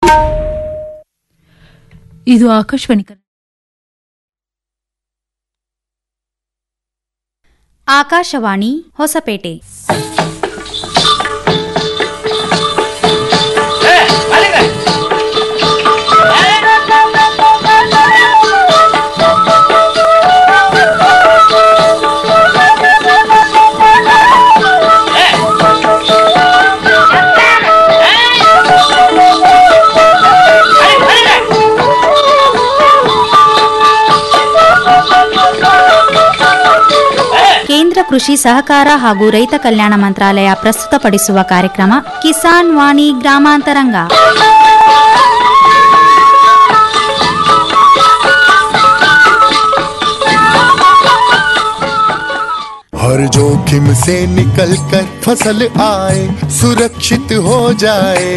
ಇದು ಆಕಾಶವಾಣಿ ಕನ್ನಡ. ಆಕಾಶವಾಣಿ ಹೊಸಪೇಟೆ ಕೇಂದ್ರ ಕೃಷಿ ಸಹಕಾರ ಹಾಗೂ ರೈತ ಕಲ್ಯಾಣ ಮಂತ್ರಾಲಯ ಪ್ರಸ್ತುತಪಡಿಸುವ ಕಾರ್ಯಕ್ರಮ ಕಿಸಾನ್ ವಾಣಿ ಗ್ರಾಮಾಂತರಂಗ हर जोखिम से निकल कर फसल आए सुरक्षित हो जाए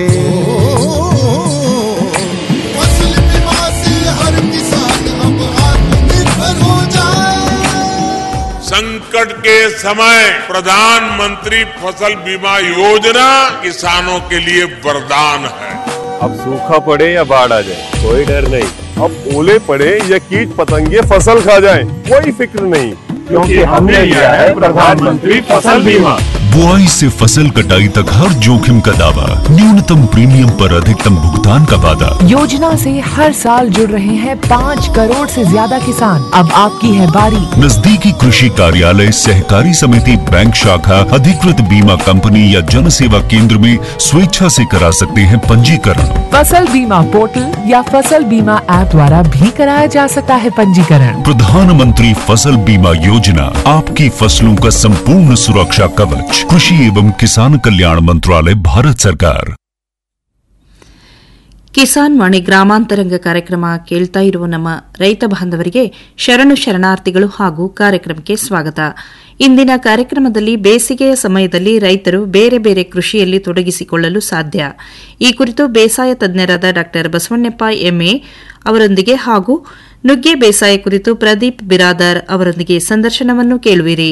फसल बीमा से हर किसान अब आत्मनिर्भर हो जाए संकट के समय प्रधानमंत्री फसल बीमा योजना किसानों के लिए वरदान है अब सूखा पड़े या बाढ़ आ जाए कोई डर नहीं अब ओले पड़े या कीट पतंगे फसल खा जाए कोई फिक्र नहीं क्योंकि हमने लिया है प्रधानमंत्री फसल बीमा बुआई से फसल कटाई तक हर जोखिम का दावा न्यूनतम प्रीमियम पर अधिकतम भुगतान का वादा योजना से हर साल जुड़ रहे हैं पाँच करोड़ से ज्यादा किसान अब आपकी है बारी नजदीकी कृषि कार्यालय सहकारी समिति बैंक शाखा अधिकृत बीमा कंपनी या जन सेवा केंद्र में स्वेच्छा से करा सकते हैं पंजीकरण फसल बीमा पोर्टल या फसल बीमा ऐप द्वारा भी कराया जा सकता है पंजीकरण प्रधानमंत्री फसल बीमा योजना आपकी फसलों का संपूर्ण सुरक्षा कवच कृषि एवं किसान कल्याण मंत्रालय भारत सरकार ಕಿಸಾನ್ ವಾಣಿ ಗ್ರಾಮಾಂತರಂಗ ಕಾರ್ಯಕ್ರಮ ಕೇಳ್ತಾ ಇರುವ ನಮ್ಮ ರೈತ ಬಾಂಧವರಿಗೆ ಶರಣು ಶರಣಾರ್ಥಿಗಳು ಹಾಗೂ ಕಾರ್ಯಕ್ರಮಕ್ಕೆ ಸ್ವಾಗತ ಇಂದಿನ ಕಾರ್ಯಕ್ರಮದಲ್ಲಿ ಬೇಸಿಗೆಯ ಸಮಯದಲ್ಲಿ ರೈತರು ಬೇರೆ ಬೇರೆ ಕೃಷಿಯಲ್ಲಿ ತೊಡಗಿಸಿಕೊಳ್ಳಲು ಸಾಧ್ಯ ಈ ಕುರಿತು ಬೇಸಾಯ ತಜ್ಞರಾದ ಡಾ ಬಸವಣ್ಣಪ್ಪ ಎಂಎ ಅವರೊಂದಿಗೆ ಹಾಗೂ ನುಗ್ಗೆ ಬೇಸಾಯ ಕುರಿತು ಪ್ರದೀಪ್ ಬಿರಾದಾರ್ ಅವರೊಂದಿಗೆ ಸಂದರ್ಶನವನ್ನು ಕೇಳುವಿರಿ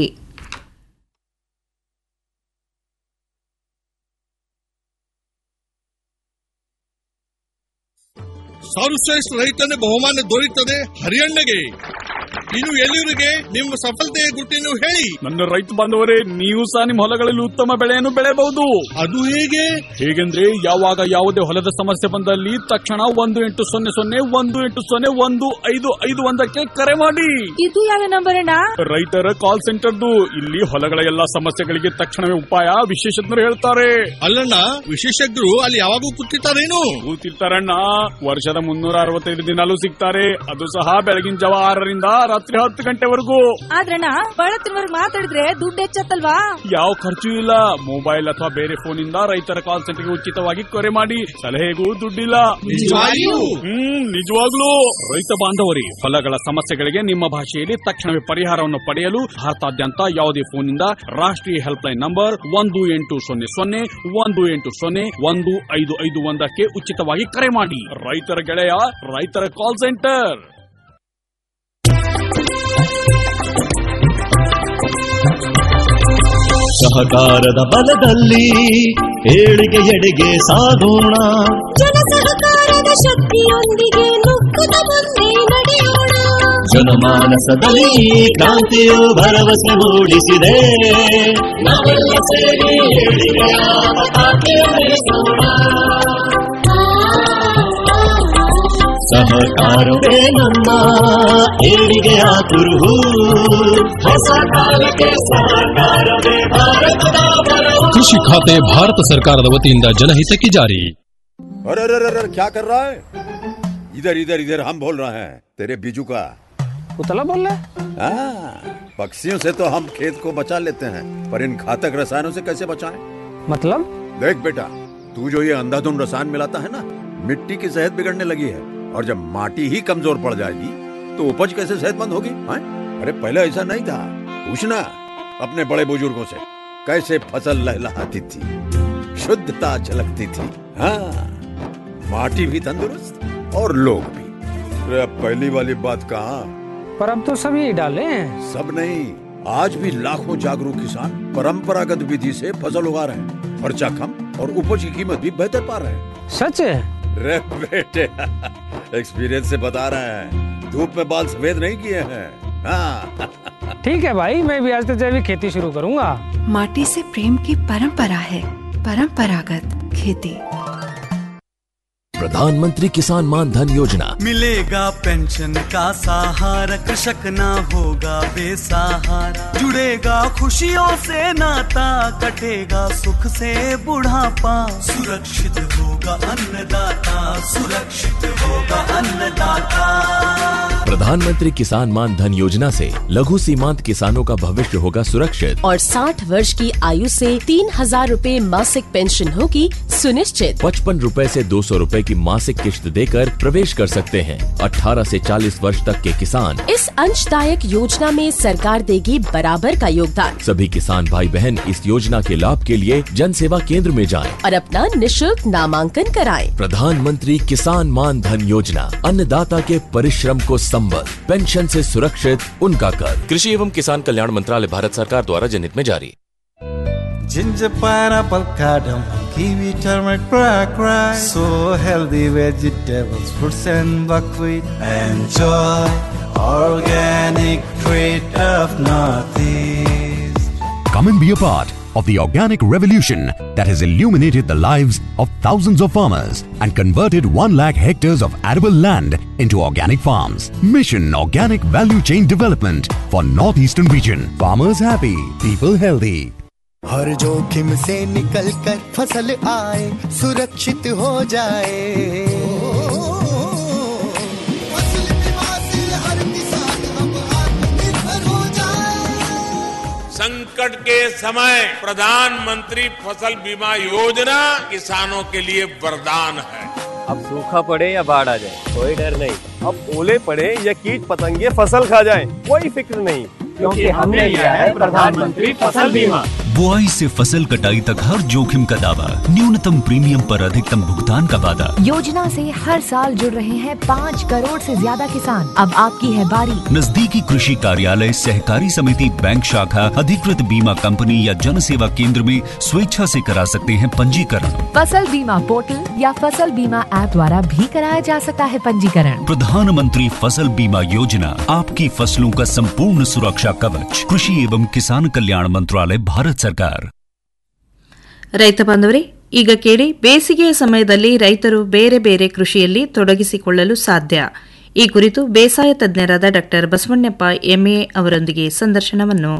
ಸರ್ವಶ್ರೇಷ್ಠ ರೈತನ ಬಹುಮಾನ ದೊರೆಯುತ್ತದೆ ಹರಿಯಣ್ಣಗೆ ಇನ್ನು ಎಲ್ಲಿವರಿಗೆ ನಿಮ್ಮ ಸಫಲತೆಯ ಗುಟ್ಟಿನ ಹೇಳಿ ನನ್ನ ರೈತ ಬಾಂಧವರೇ ನೀವು ಸಹ ನಿಮ್ಮ ಹೊಲಗಳಲ್ಲಿ ಉತ್ತಮ ಬೆಳೆಯನ್ನು ಬೆಳೆಯಬಹುದು ಅದು ಹೇಗೆ ಹೇಗೆಂದ್ರೆ ಯಾವಾಗ ಯಾವುದೇ ಹೊಲದ ಸಮಸ್ಯೆ ಬಂದಲ್ಲಿ ತಕ್ಷಣ ಒಂದು ಎಂಟು ಸೊನ್ನೆ ಸೊನ್ನೆ ಒಂದು ಎಂಟು ಸೊನ್ನೆ ಒಂದು ಐದು ಐದು ಒಂದಕ್ಕೆ ಕರೆ ಮಾಡಿ ಇದು ಯಾವ ನಂಬರ್ ಅಣ್ಣ ರೈತರ ಕಾಲ್ ಸೆಂಟರ್ದು ಇಲ್ಲಿ ಹೊಲಗಳ ಎಲ್ಲಾ ಸಮಸ್ಯೆಗಳಿಗೆ ತಕ್ಷಣವೇ ಉಪಾಯ ವಿಶೇಷಜ್ಞರು ಹೇಳ್ತಾರೆ ಅಲ್ಲಣ್ಣ ವಿಶೇಷಜ್ಞರು ಅಲ್ಲಿ ಯಾವಾಗೂ ಕೂತಿರ್ತಾರೇನು ಕೂತಿರ್ತಾರಣ್ಣ ವರ್ಷದ ಮುನ್ನೂರ ಅರವತ್ತೈದು ದಿನಾಲೂ ಸಿಗ್ತಾರೆ ಅದು ಸಹ ಬೆಳಗಿನ ಜಾವ ಆರರಿಂದ ರಾತ್ರಿ ಹತ್ತು ಗಂಟೆವರೆಗೂ ಆದ್ರಣ್ಣ ಬಳತ್ತಿನವರೆಗೆ ಮಾತಾಡಿದ್ರೆ ದುಡ್ಡು ಹೆಚ್ಚತ್ತಲ್ವಾ ಯಾವ ಖರ್ಚು ಇಲ್ಲ ಮೊಬೈಲ್ ಅಥವಾ ಬೇರೆ ಫೋನ್ ಇಂದ ರೈತರ ಕಾಲ್ ಸೆಂಟರ್ಗೆ ಉಚಿತವಾಗಿ ಕರೆ ಮಾಡಿ ಸಲಹೆಗೂ ದುಡ್ಡಿಲ್ಲ ನಿಜವಾಗಿಯೂ? ಹ್ಮ್ ನಿಜವಾಗ್ಲೂ ರೈತ ಬಾಂಧವರಿ ಹೊಲಗಳ ಸಮಸ್ಯೆಗಳಿಗೆ ನಿಮ್ಮ ಭಾಷೆಯಲ್ಲಿ ತಕ್ಷಣವೇ ಪರಿಹಾರವನ್ನು ಪಡೆಯಲು ಭಾರತಾದ್ಯಂತ ಯಾವುದೇ ಫೋನ್ ಇಂದ ರಾಷ್ಟ್ರೀಯ ಹೆಲ್ಪ್ ಲೈನ್ ನಂಬರ್ ಒಂದು ಎಂಟು ಸೊನ್ನೆ ಸೊನ್ನೆ ಒಂದು ಎಂಟು ಸೊನ್ನೆ ಒಂದು ಐದು ಐದು ಒಂದಕ್ಕೆ ಉಚಿತವಾಗಿ ಕರೆ ಮಾಡಿ ರೈತರ ಗೆಳೆಯ ರೈತರ ಕಾಲ್ ಸೆಂಟರ್ ಸಹಕಾರದ ಬಲದಲ್ಲಿ ಏಳಿಗೆ ಎಡೆಗೆ ಸಾಗೋಣ ಜನ ಸಹಕಾರದ ಶಕ್ತಿಯೊಂದಿಗೆ ನುಗ್ಗುತ್ತ ಮುಂದೆ ನಡೆಯೋಣ ಜನಮಾನಸದಲ್ಲಿ ಕ್ರಾಂತಿಯು ಭರವಸೆ ಮೂಡಿಸಿದೆ ನಾವೆಲ್ಲ ಸೇರಿ ಏಳಿಗೆಯ ಪತಾಕೆ ಹಾರಿಸೋಣ. ಸಹಕಾರವೇ ನಮ್ಮ ಏಳಿಗೆಯ ಕುರುಹು ಹೊಸ ಕಾಲಕ್ಕೆ ಸಹಕಾರವೇ ಭಾರತದ ಬರವು ಕೃಷಿ ಖಾತೆ ಭಾರತ ಸರ್ಕಾರದ ವತಿಯಿಂದ ಜನಹಿತಕ್ಕೆ ಜಾರಿ अरे अरे अरे अरे क्या कर रहा है इधर इधर इधर हम बोल रहे हैं तेरे बीजू का उतला बोल रहा हाँ, पक्षियों से तो हम खेत को बचा लेते हैं पर इन घातक रसायनों से कैसे बचाएं? मतलब देख बेटा तू जो ये अंधाधुंध रसायन मिलाता है ना मिट्टी की सेहत बिगड़ने लगी है और जब माटी ही कमजोर पड़ जाएगी तो उपज कैसे सेहतमंद होगी हाँ? अरे पहले ऐसा नहीं था पूछना अपने बड़े बुजुर्गों से कैसे फसल लहलहाती थी शुद्धता झलकती थी हाँ माटी भी तंदुरुस्त और लोग भी अरे अब पहली वाली बात कहाँ पर अब तो सभी डाले हैं सब नहीं आज भी लाखों जागरूक किसान परंपरागत विधि से फसल उगा रहे हैं खर्चा कम और उपज की कीमत भी बेहतर पा रहे हैं सच है रे बेटे एक्सपीरियंस से बता रहे हैं धूप में बाल सफेद नहीं किए हैं हाँ ठीक है भाई मैं भी आज से जैविक खेती शुरू करूंगा माटी से प्रेम की परंपरा है परंपरागत खेती प्रधानमंत्री किसान मान धन योजना मिलेगा पेंशन का सहारा कृषक ना होगा बेसहारा जुड़ेगा खुशियों से नाता कटेगा सुख से बुढ़ापा सुरक्षित होगा अन्नदाता सुरक्षित होगा अन्नदाता प्रधानमंत्री किसान मान धन योजना से लघु सीमांत किसानों का भविष्य होगा सुरक्षित और 60 वर्ष की आयु से तीन हजार रूपए मासिक पेंशन होगी सुनिश्चित पचपन रूपए ऐसी दो सौ रूपए की मासिक किश्त देकर प्रवेश कर सकते हैं 18 से 40 वर्ष तक के किसान इस अंशदायक योजना में सरकार देगी बराबर का योगदान सभी किसान भाई बहन इस योजना के लाभ के लिए जन सेवा केंद्र में जाएं। और अपना निशुल्क नामांकन कराएं। प्रधानमंत्री किसान मान धन योजना अन्नदाता के परिश्रम को संबल पेंशन से सुरक्षित उनका कर कृषि एवं किसान कल्याण मंत्रालय भारत सरकार द्वारा जनहित में जारी Ginger, pineapple, cardamom, kiwi, turmeric, black rice. So healthy vegetables, fruits and buckwheat. Enjoy organic treat of Northeast. Come and be a part of the organic revolution that has illuminated the lives of thousands of farmers and converted 1 lakh hectares of arable land into organic farms. Mission Organic Value Chain Development for Northeastern Region. Farmers happy, people healthy. हर जोखिम से निकल कर फसल आए सुरक्षित हो जाए फसल बीमा से हर किसान अब आत्मनिर्भर हो जाए संकट के समय प्रधानमंत्री फसल बीमा योजना किसानों के लिए वरदान है अब सूखा पड़े या बाढ़ आ जाए कोई डर नहीं अब ओले पड़े या कीट पतंगे फसल खा जाए कोई फिक्र नहीं क्योंकि हमने लिया है प्रधानमंत्री फसल बीमा बुआई से फसल कटाई तक हर जोखिम का दावा न्यूनतम प्रीमियम पर अधिकतम भुगतान का वादा योजना से हर साल जुड़ रहे हैं पाँच करोड़ से ज्यादा किसान अब आपकी है बारी नजदीकी कृषि कार्यालय सहकारी समिति बैंक शाखा अधिकृत बीमा कंपनी या जन सेवा केंद्र में स्वेच्छा से करा सकते हैं पंजीकरण फसल बीमा पोर्टल या फसल बीमा ऐप द्वारा भी कराया जा सकता है पंजीकरण प्रधानमंत्री फसल बीमा योजना आपकी फसलों का संपूर्ण सुरक्षा कवच कृषि एवं किसान कल्याण मंत्रालय भारत सरकार ರೈತ ಬಾಂಧವರೇ ಈಗ ಕೇಳಿ ಬೇಸಿಗೆಯ ಸಮಯದಲ್ಲಿ ರೈತರು ಬೇರೆ ಬೇರೆ ಕೃಷಿಯಲ್ಲಿ ತೊಡಗಿಸಿಕೊಳ್ಳಲು ಸಾಧ್ಯ ಈ ಕುರಿತು ಬೇಸಾಯ ತಜ್ಞರಾದ ಡಾ ಬಸವಣ್ಣಪ್ಪ ಎಂಎ ಅವರೊಂದಿಗೆ ಸಂದರ್ಶನವನ್ನು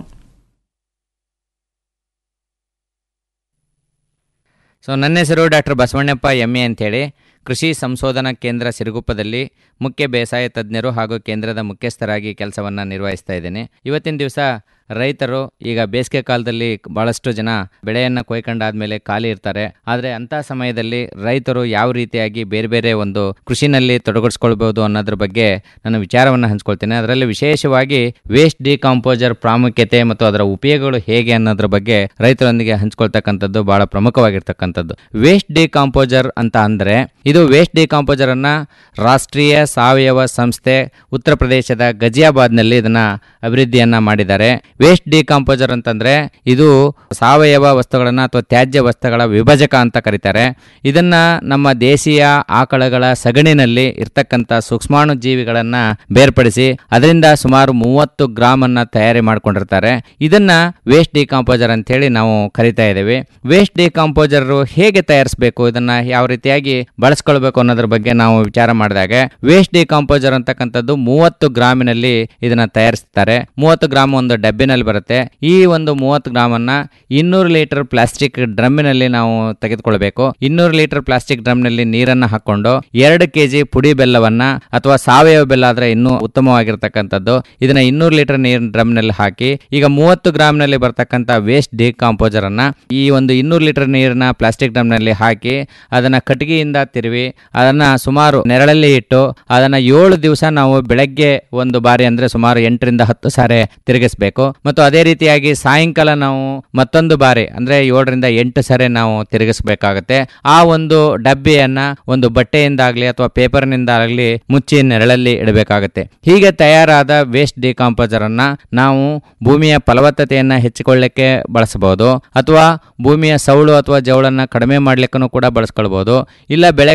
ಸೊ ನನ್ನ ಹೆಸರು ಡಾಕ್ಟರ್ ಬಸವಣ್ಣಪ್ಪ ಎಮ್ ಎ ಅಂತೇಳಿ ಕೃಷಿ ಸಂಶೋಧನಾ ಕೇಂದ್ರ ಸಿರುಗುಪ್ಪದಲ್ಲಿ ಮುಖ್ಯ ಬೇಸಾಯ ತಜ್ಞರು ಹಾಗೂ ಕೇಂದ್ರದ ಮುಖ್ಯಸ್ಥರಾಗಿ ಕೆಲಸವನ್ನು ನಿರ್ವಹಿಸ್ತಾ ಇದ್ದೇನೆ ಇವತ್ತಿನ ದಿವಸ ರೈತರು ಈಗ ಬೇಸಿಗೆ ಕಾಲದಲ್ಲಿ ಭಾಳಷ್ಟು ಜನ ಬೆಳೆಯನ್ನು ಕೊಯ್ಕೊಂಡಾದ್ಮೇಲೆ ಖಾಲಿ ಇರ್ತಾರೆ ಆದರೆ ಅಂಥ ಸಮಯದಲ್ಲಿ ರೈತರು ಯಾವ ರೀತಿಯಾಗಿ ಬೇರೆ ಬೇರೆ ಒಂದು ಕೃಷಿನಲ್ಲಿ ತೊಡಗಿಸ್ಕೊಳ್ಬೋದು ಅನ್ನೋದ್ರ ಬಗ್ಗೆ ನಾನು ವಿಚಾರವನ್ನು ಹಂಚ್ಕೊಳ್ತೇನೆ ಅದರಲ್ಲಿ ವಿಶೇಷವಾಗಿ ವೇಸ್ಟ್ ಡಿಕಾಂಪೋಸರ್ ಪ್ರಾಮುಖ್ಯತೆ ಮತ್ತು ಅದರ ಉಪಯೋಗಗಳು ಹೇಗೆ ಅನ್ನೋದ್ರ ಬಗ್ಗೆ ರೈತರೊಂದಿಗೆ ಹಂಚ್ಕೊಳ್ತಕ್ಕಂಥದ್ದು ಬಹಳ ಪ್ರಮುಖವಾಗಿರ್ತಕ್ಕಂಥದ್ದು ವೇಸ್ಟ್ ಡಿಕಾಂಪೋಸರ್ ಅಂತ ಅಂದರೆ ಇದು ವೇಸ್ಟ್ ಡಿಕಾಂಪೋಸರ್ ಅನ್ನ ರಾಷ್ಟ್ರೀಯ ಸಾವಯವ ಸಂಸ್ಥೆ ಉತ್ತರ ಪ್ರದೇಶದ ಗಜಿಯಾಬಾದ್ನಲ್ಲಿ ಇದನ್ನ ಅಭಿವೃದ್ಧಿಯನ್ನ ಮಾಡಿದ್ದಾರೆ ವೇಸ್ಟ್ ಡಿಕಾಂಪೋಸರ್ ಅಂತಂದ್ರೆ ಇದು ಸಾವಯವ ವಸ್ತುಗಳನ್ನ ಅಥವಾ ತ್ಯಾಜ್ಯ ವಸ್ತುಗಳ ವಿಭಜಕ ಅಂತ ಕರೀತಾರೆ ಇದನ್ನ ನಮ್ಮ ದೇಶೀಯ ಆಕಳಗಳ ಸಗಣಿನಲ್ಲಿ ಇರ್ತಕ್ಕಂಥ ಸೂಕ್ಷ್ಮಾಣು ಜೀವಿಗಳನ್ನ ಬೇರ್ಪಡಿಸಿ ಅದರಿಂದ ಸುಮಾರು ಮೂವತ್ತು ಗ್ರಾಮ್ ಅನ್ನ ತಯಾರಿ ಮಾಡ್ಕೊಂಡಿರ್ತಾರೆ ಇದನ್ನ ವೇಸ್ಟ್ ಡಿಕಾಂಪೋಸರ್ ಅಂತ ಹೇಳಿ ನಾವು ಕರಿತಾ ಇದ್ದೇವೆ ವೇಸ್ಟ್ ಡಿಕಾಂಪೋಸರ್ ಹೇಗೆ ತಯಾರಿಸಬೇಕು ಇದನ್ನ ಯಾವ ರೀತಿಯಾಗಿ ಬಳಸ್ಕೊಳ್ಬೇಕು ಅನ್ನೋದ್ರ ಬಗ್ಗೆ ನಾವು ವಿಚಾರ ಮಾಡಿದಾಗ ವೇಸ್ಟ್ ಡಿಕಾಂಪೋಸರ್ ಅಂತಕ್ಕಂಥದ್ದು ಮೂವತ್ತು ಗ್ರಾಮಿನಲ್ಲಿ ಇದನ್ನ ತಯಾರಿಸ್ತಾರೆ ಮೂವತ್ತು ಗ್ರಾಮ್ ಒಂದು ಡಬ್ಬಿನಲ್ಲಿ ಬರುತ್ತೆ ಈ ಒಂದು ಮೂವತ್ತು ಗ್ರಾಮ್ ಅನ್ನ ಇನ್ನೂರು ಲೀಟರ್ ಪ್ಲಾಸ್ಟಿಕ್ ಡ್ರಮ್ಮಿನಲ್ಲಿ ನಾವು ತೆಗೆದುಕೊಳ್ಬೇಕು ಇನ್ನೂರು ಲೀಟರ್ ಪ್ಲಾಸ್ಟಿಕ್ ಡ್ರಮ್ನಲ್ಲಿ ನೀರನ್ನ ಹಾಕೊಂಡು ಎರಡು ಕೆಜಿ ಪುಡಿ ಬೆಲ್ಲವನ್ನ ಅಥವಾ ಸಾವಯವ ಬೆಲ್ಲ ಆದ್ರೆ ಇನ್ನೂ ಉತ್ತಮವಾಗಿರ್ತಕ್ಕಂಥದ್ದು ಇದನ್ನ ಇನ್ನೂರು ಲೀಟರ್ ನೀರಿನ ಡ್ರಮ್ನಲ್ಲಿ ಹಾಕಿ ಈಗ ಮೂವತ್ತು ಗ್ರಾಮ್ನಲ್ಲಿ ಬರ್ತಕ್ಕಂಥ ವೇಸ್ಟ್ ಡಿಕಾಂಪೋಸರ್ ಅನ್ನ ಈ ಒಂದು ಇನ್ನೂರು ಲೀಟರ್ ನೀರನ್ನ ಪ್ಲಾಸ್ಟಿಕ್ ಡ್ರಮ್ನಲ್ಲಿ ಹಾಕಿ ಅದನ್ನ ಕಟ್ಟಿಗೆಯಿಂದ ತಿರುವಿ ಅದನ್ನ ಸುಮಾರು ನೆರಳಲ್ಲಿ ಇಟ್ಟು ಅದನ್ನ ಏಳು ದಿವಸ ನಾವು ಬೆಳಗ್ಗೆ ಒಂದು ಬಾರಿ ಅಂದ್ರೆ ಸುಮಾರು ಎಂಟರಿಂದ ಹತ್ತು ಸಾರಿ ತಿರುಗಿಸ್ಬೇಕು ಮತ್ತು ಅದೇ ರೀತಿಯಾಗಿ ಸಾಯಂಕಾಲ ನಾವು ಮತ್ತೊಂದು ಬಾರಿ ಅಂದ್ರೆ ಏಳರಿಂದ ಎಂಟು ಸಾರಿ ನಾವು ತಿರುಗಿಸ್ಬೇಕಾಗತ್ತೆ ಆ ಒಂದು ಡಬ್ಬಿಯನ್ನ ಒಂದು ಬಟ್ಟೆಯಿಂದಾಗ್ಲಿ ಅಥವಾ ಪೇಪರ್ನಿಂದ ಆಗಲಿ ಮುಚ್ಚಿ ನೆರಳಲ್ಲಿ ಇಡಬೇಕಾಗತ್ತೆ ಹೀಗೆ ತಯಾರಾದ ವೇಸ್ಟ್ ಡಿಕಾಂಪೋಸರ್ ಅನ್ನ ನಾವು ಭೂಮಿಯ ಫಲವತ್ತತೆಯನ್ನ ಹೆಚ್ಚಿಕೊಳ್ಳಕ್ಕೆ ಬಳಸಬಹುದು ಅಥವಾ ಭೂಮಿಯ ಸೌಳು ಅಥವಾ ಜೌಳನ್ನ ಕಡಿಮೆ ಮಾಡ್ಲಿಕ್ಕೂ ಕೂಡ ಬಳಸ್ಕೊಳ್ಬಹುದು ಇಲ್ಲ ಬೆಳೆಗಳ